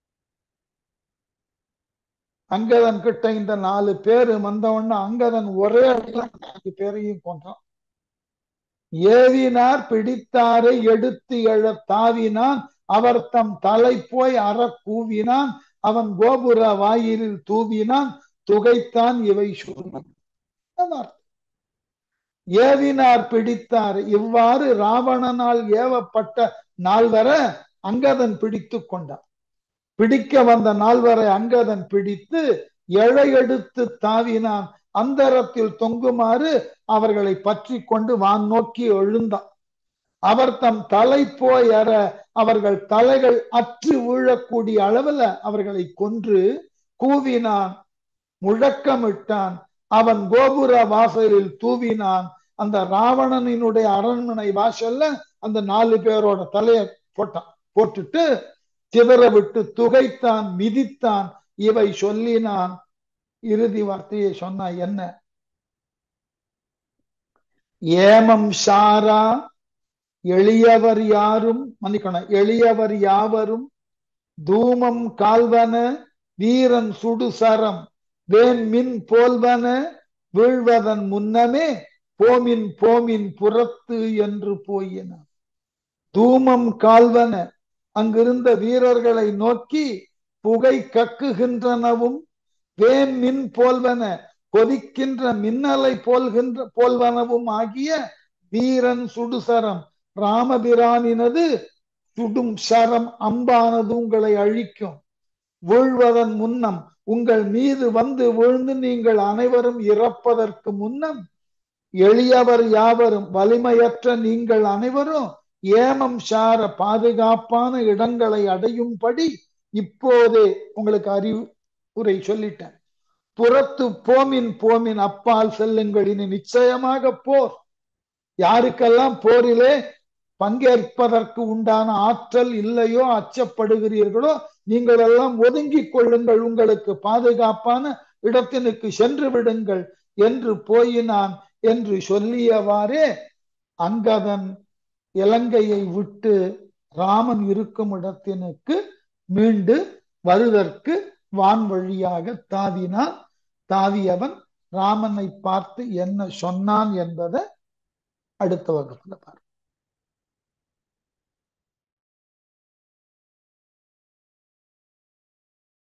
அங்கதன் கிட்ட இந்த நாலு பேரு வந்தவொன்னு அங்கதன் ஒரே அடியில நான்கு பேரையும் கொன்றான் ஏவினார் பிடித்தாரை எடுத்து எழ தாவினான் அவர் தம் தலை போய் அற கூவினான் அவன் கோபுர வாயிலில் தூவினான் துகைத்தான் இவை சொன்னார் ஏவினார் பிடித்தார் இவ்வாறு ராவணனால் ஏவப்பட்ட நால்வரை அங்கதன் பிடித்து கொண்டான் பிடிக்க வந்த நால்வரை அங்கதன் பிடித்து எழையெடுத்து தாவினான் அந்தரத்தில் தொங்குமாறு அவர்களை பற்றி கொண்டு வான் நோக்கி எழுந்தான் அவர் தம் தலை போய் அற அவர்கள் தலைகள் அற்று வீழக்கூடிய அளவுல அவர்களை கொன்று கூவினான் முழக்கமிட்டான் அவன் கோபுர வாசலில் தூவினான் அந்த ராவணனினுடைய அரண்மனை வாசல்ல அந்த நாலு பேரோட தலைய போட்டான் போட்டுட்டு சிதற விட்டு துகைத்தான் மிதித்தான் இவை சொல்லினான் இறுதி வார்த்தையை சொன்னா என்ன ஏமம் சாரா எளியவர் யாரும் மன்னிக்கணும் எளியவர் யாவரும் தூமம் கால்வன வீரன் சுடுசரம் வேன் மின் போல்வன வீழ்வதன் முன்னமே போமின் போமின் புறத்து என்று போயின தூமம் கால்வன அங்கிருந்த வீரர்களை நோக்கி புகை கக்குகின்றனவும் வேன் மின் போல்வன கொதிக்கின்ற மின்னலை போல்கின்ற போல்வனவும் ஆகிய வீரன் சுடுசரம் ராமபிரானினது சுடும் சரம் அம்பானது உங்களை அழிக்கும் வீழ்வதன் முன்னம் உங்கள் மீது வந்து விழுந்து நீங்கள் அனைவரும் இறப்பதற்கு முன்னம் எளியவர் யாவரும் வலிமையற்ற நீங்கள் அனைவரும் ஏமம் சார பாதுகாப்பான இடங்களை அடையும்படி இப்போதே உங்களுக்கு அறிவுரை சொல்லிட்டேன் புறத்து போமின் போமின் அப்பால் செல்லுங்கள் இனி நிச்சயமாக போர் யாருக்கெல்லாம் போரிலே பங்கேற்பதற்கு உண்டான ஆற்றல் இல்லையோ அச்சப்படுகிறீர்களோ நீங்கள் எல்லாம் ஒதுங்கிக் கொள்ளுங்கள் உங்களுக்கு பாதுகாப்பான இடத்தினுக்கு சென்று விடுங்கள் என்று போயினான் என்று சொல்லியவாறே அங்கதன் இலங்கையை விட்டு ராமன் இருக்கும் இடத்தினுக்கு மீண்டு வருவதற்கு வான் வழியாக தாவினான் தாவியவன் ராமனை பார்த்து என்ன சொன்னான் என்பதை அடுத்த வகுப்புல பாரு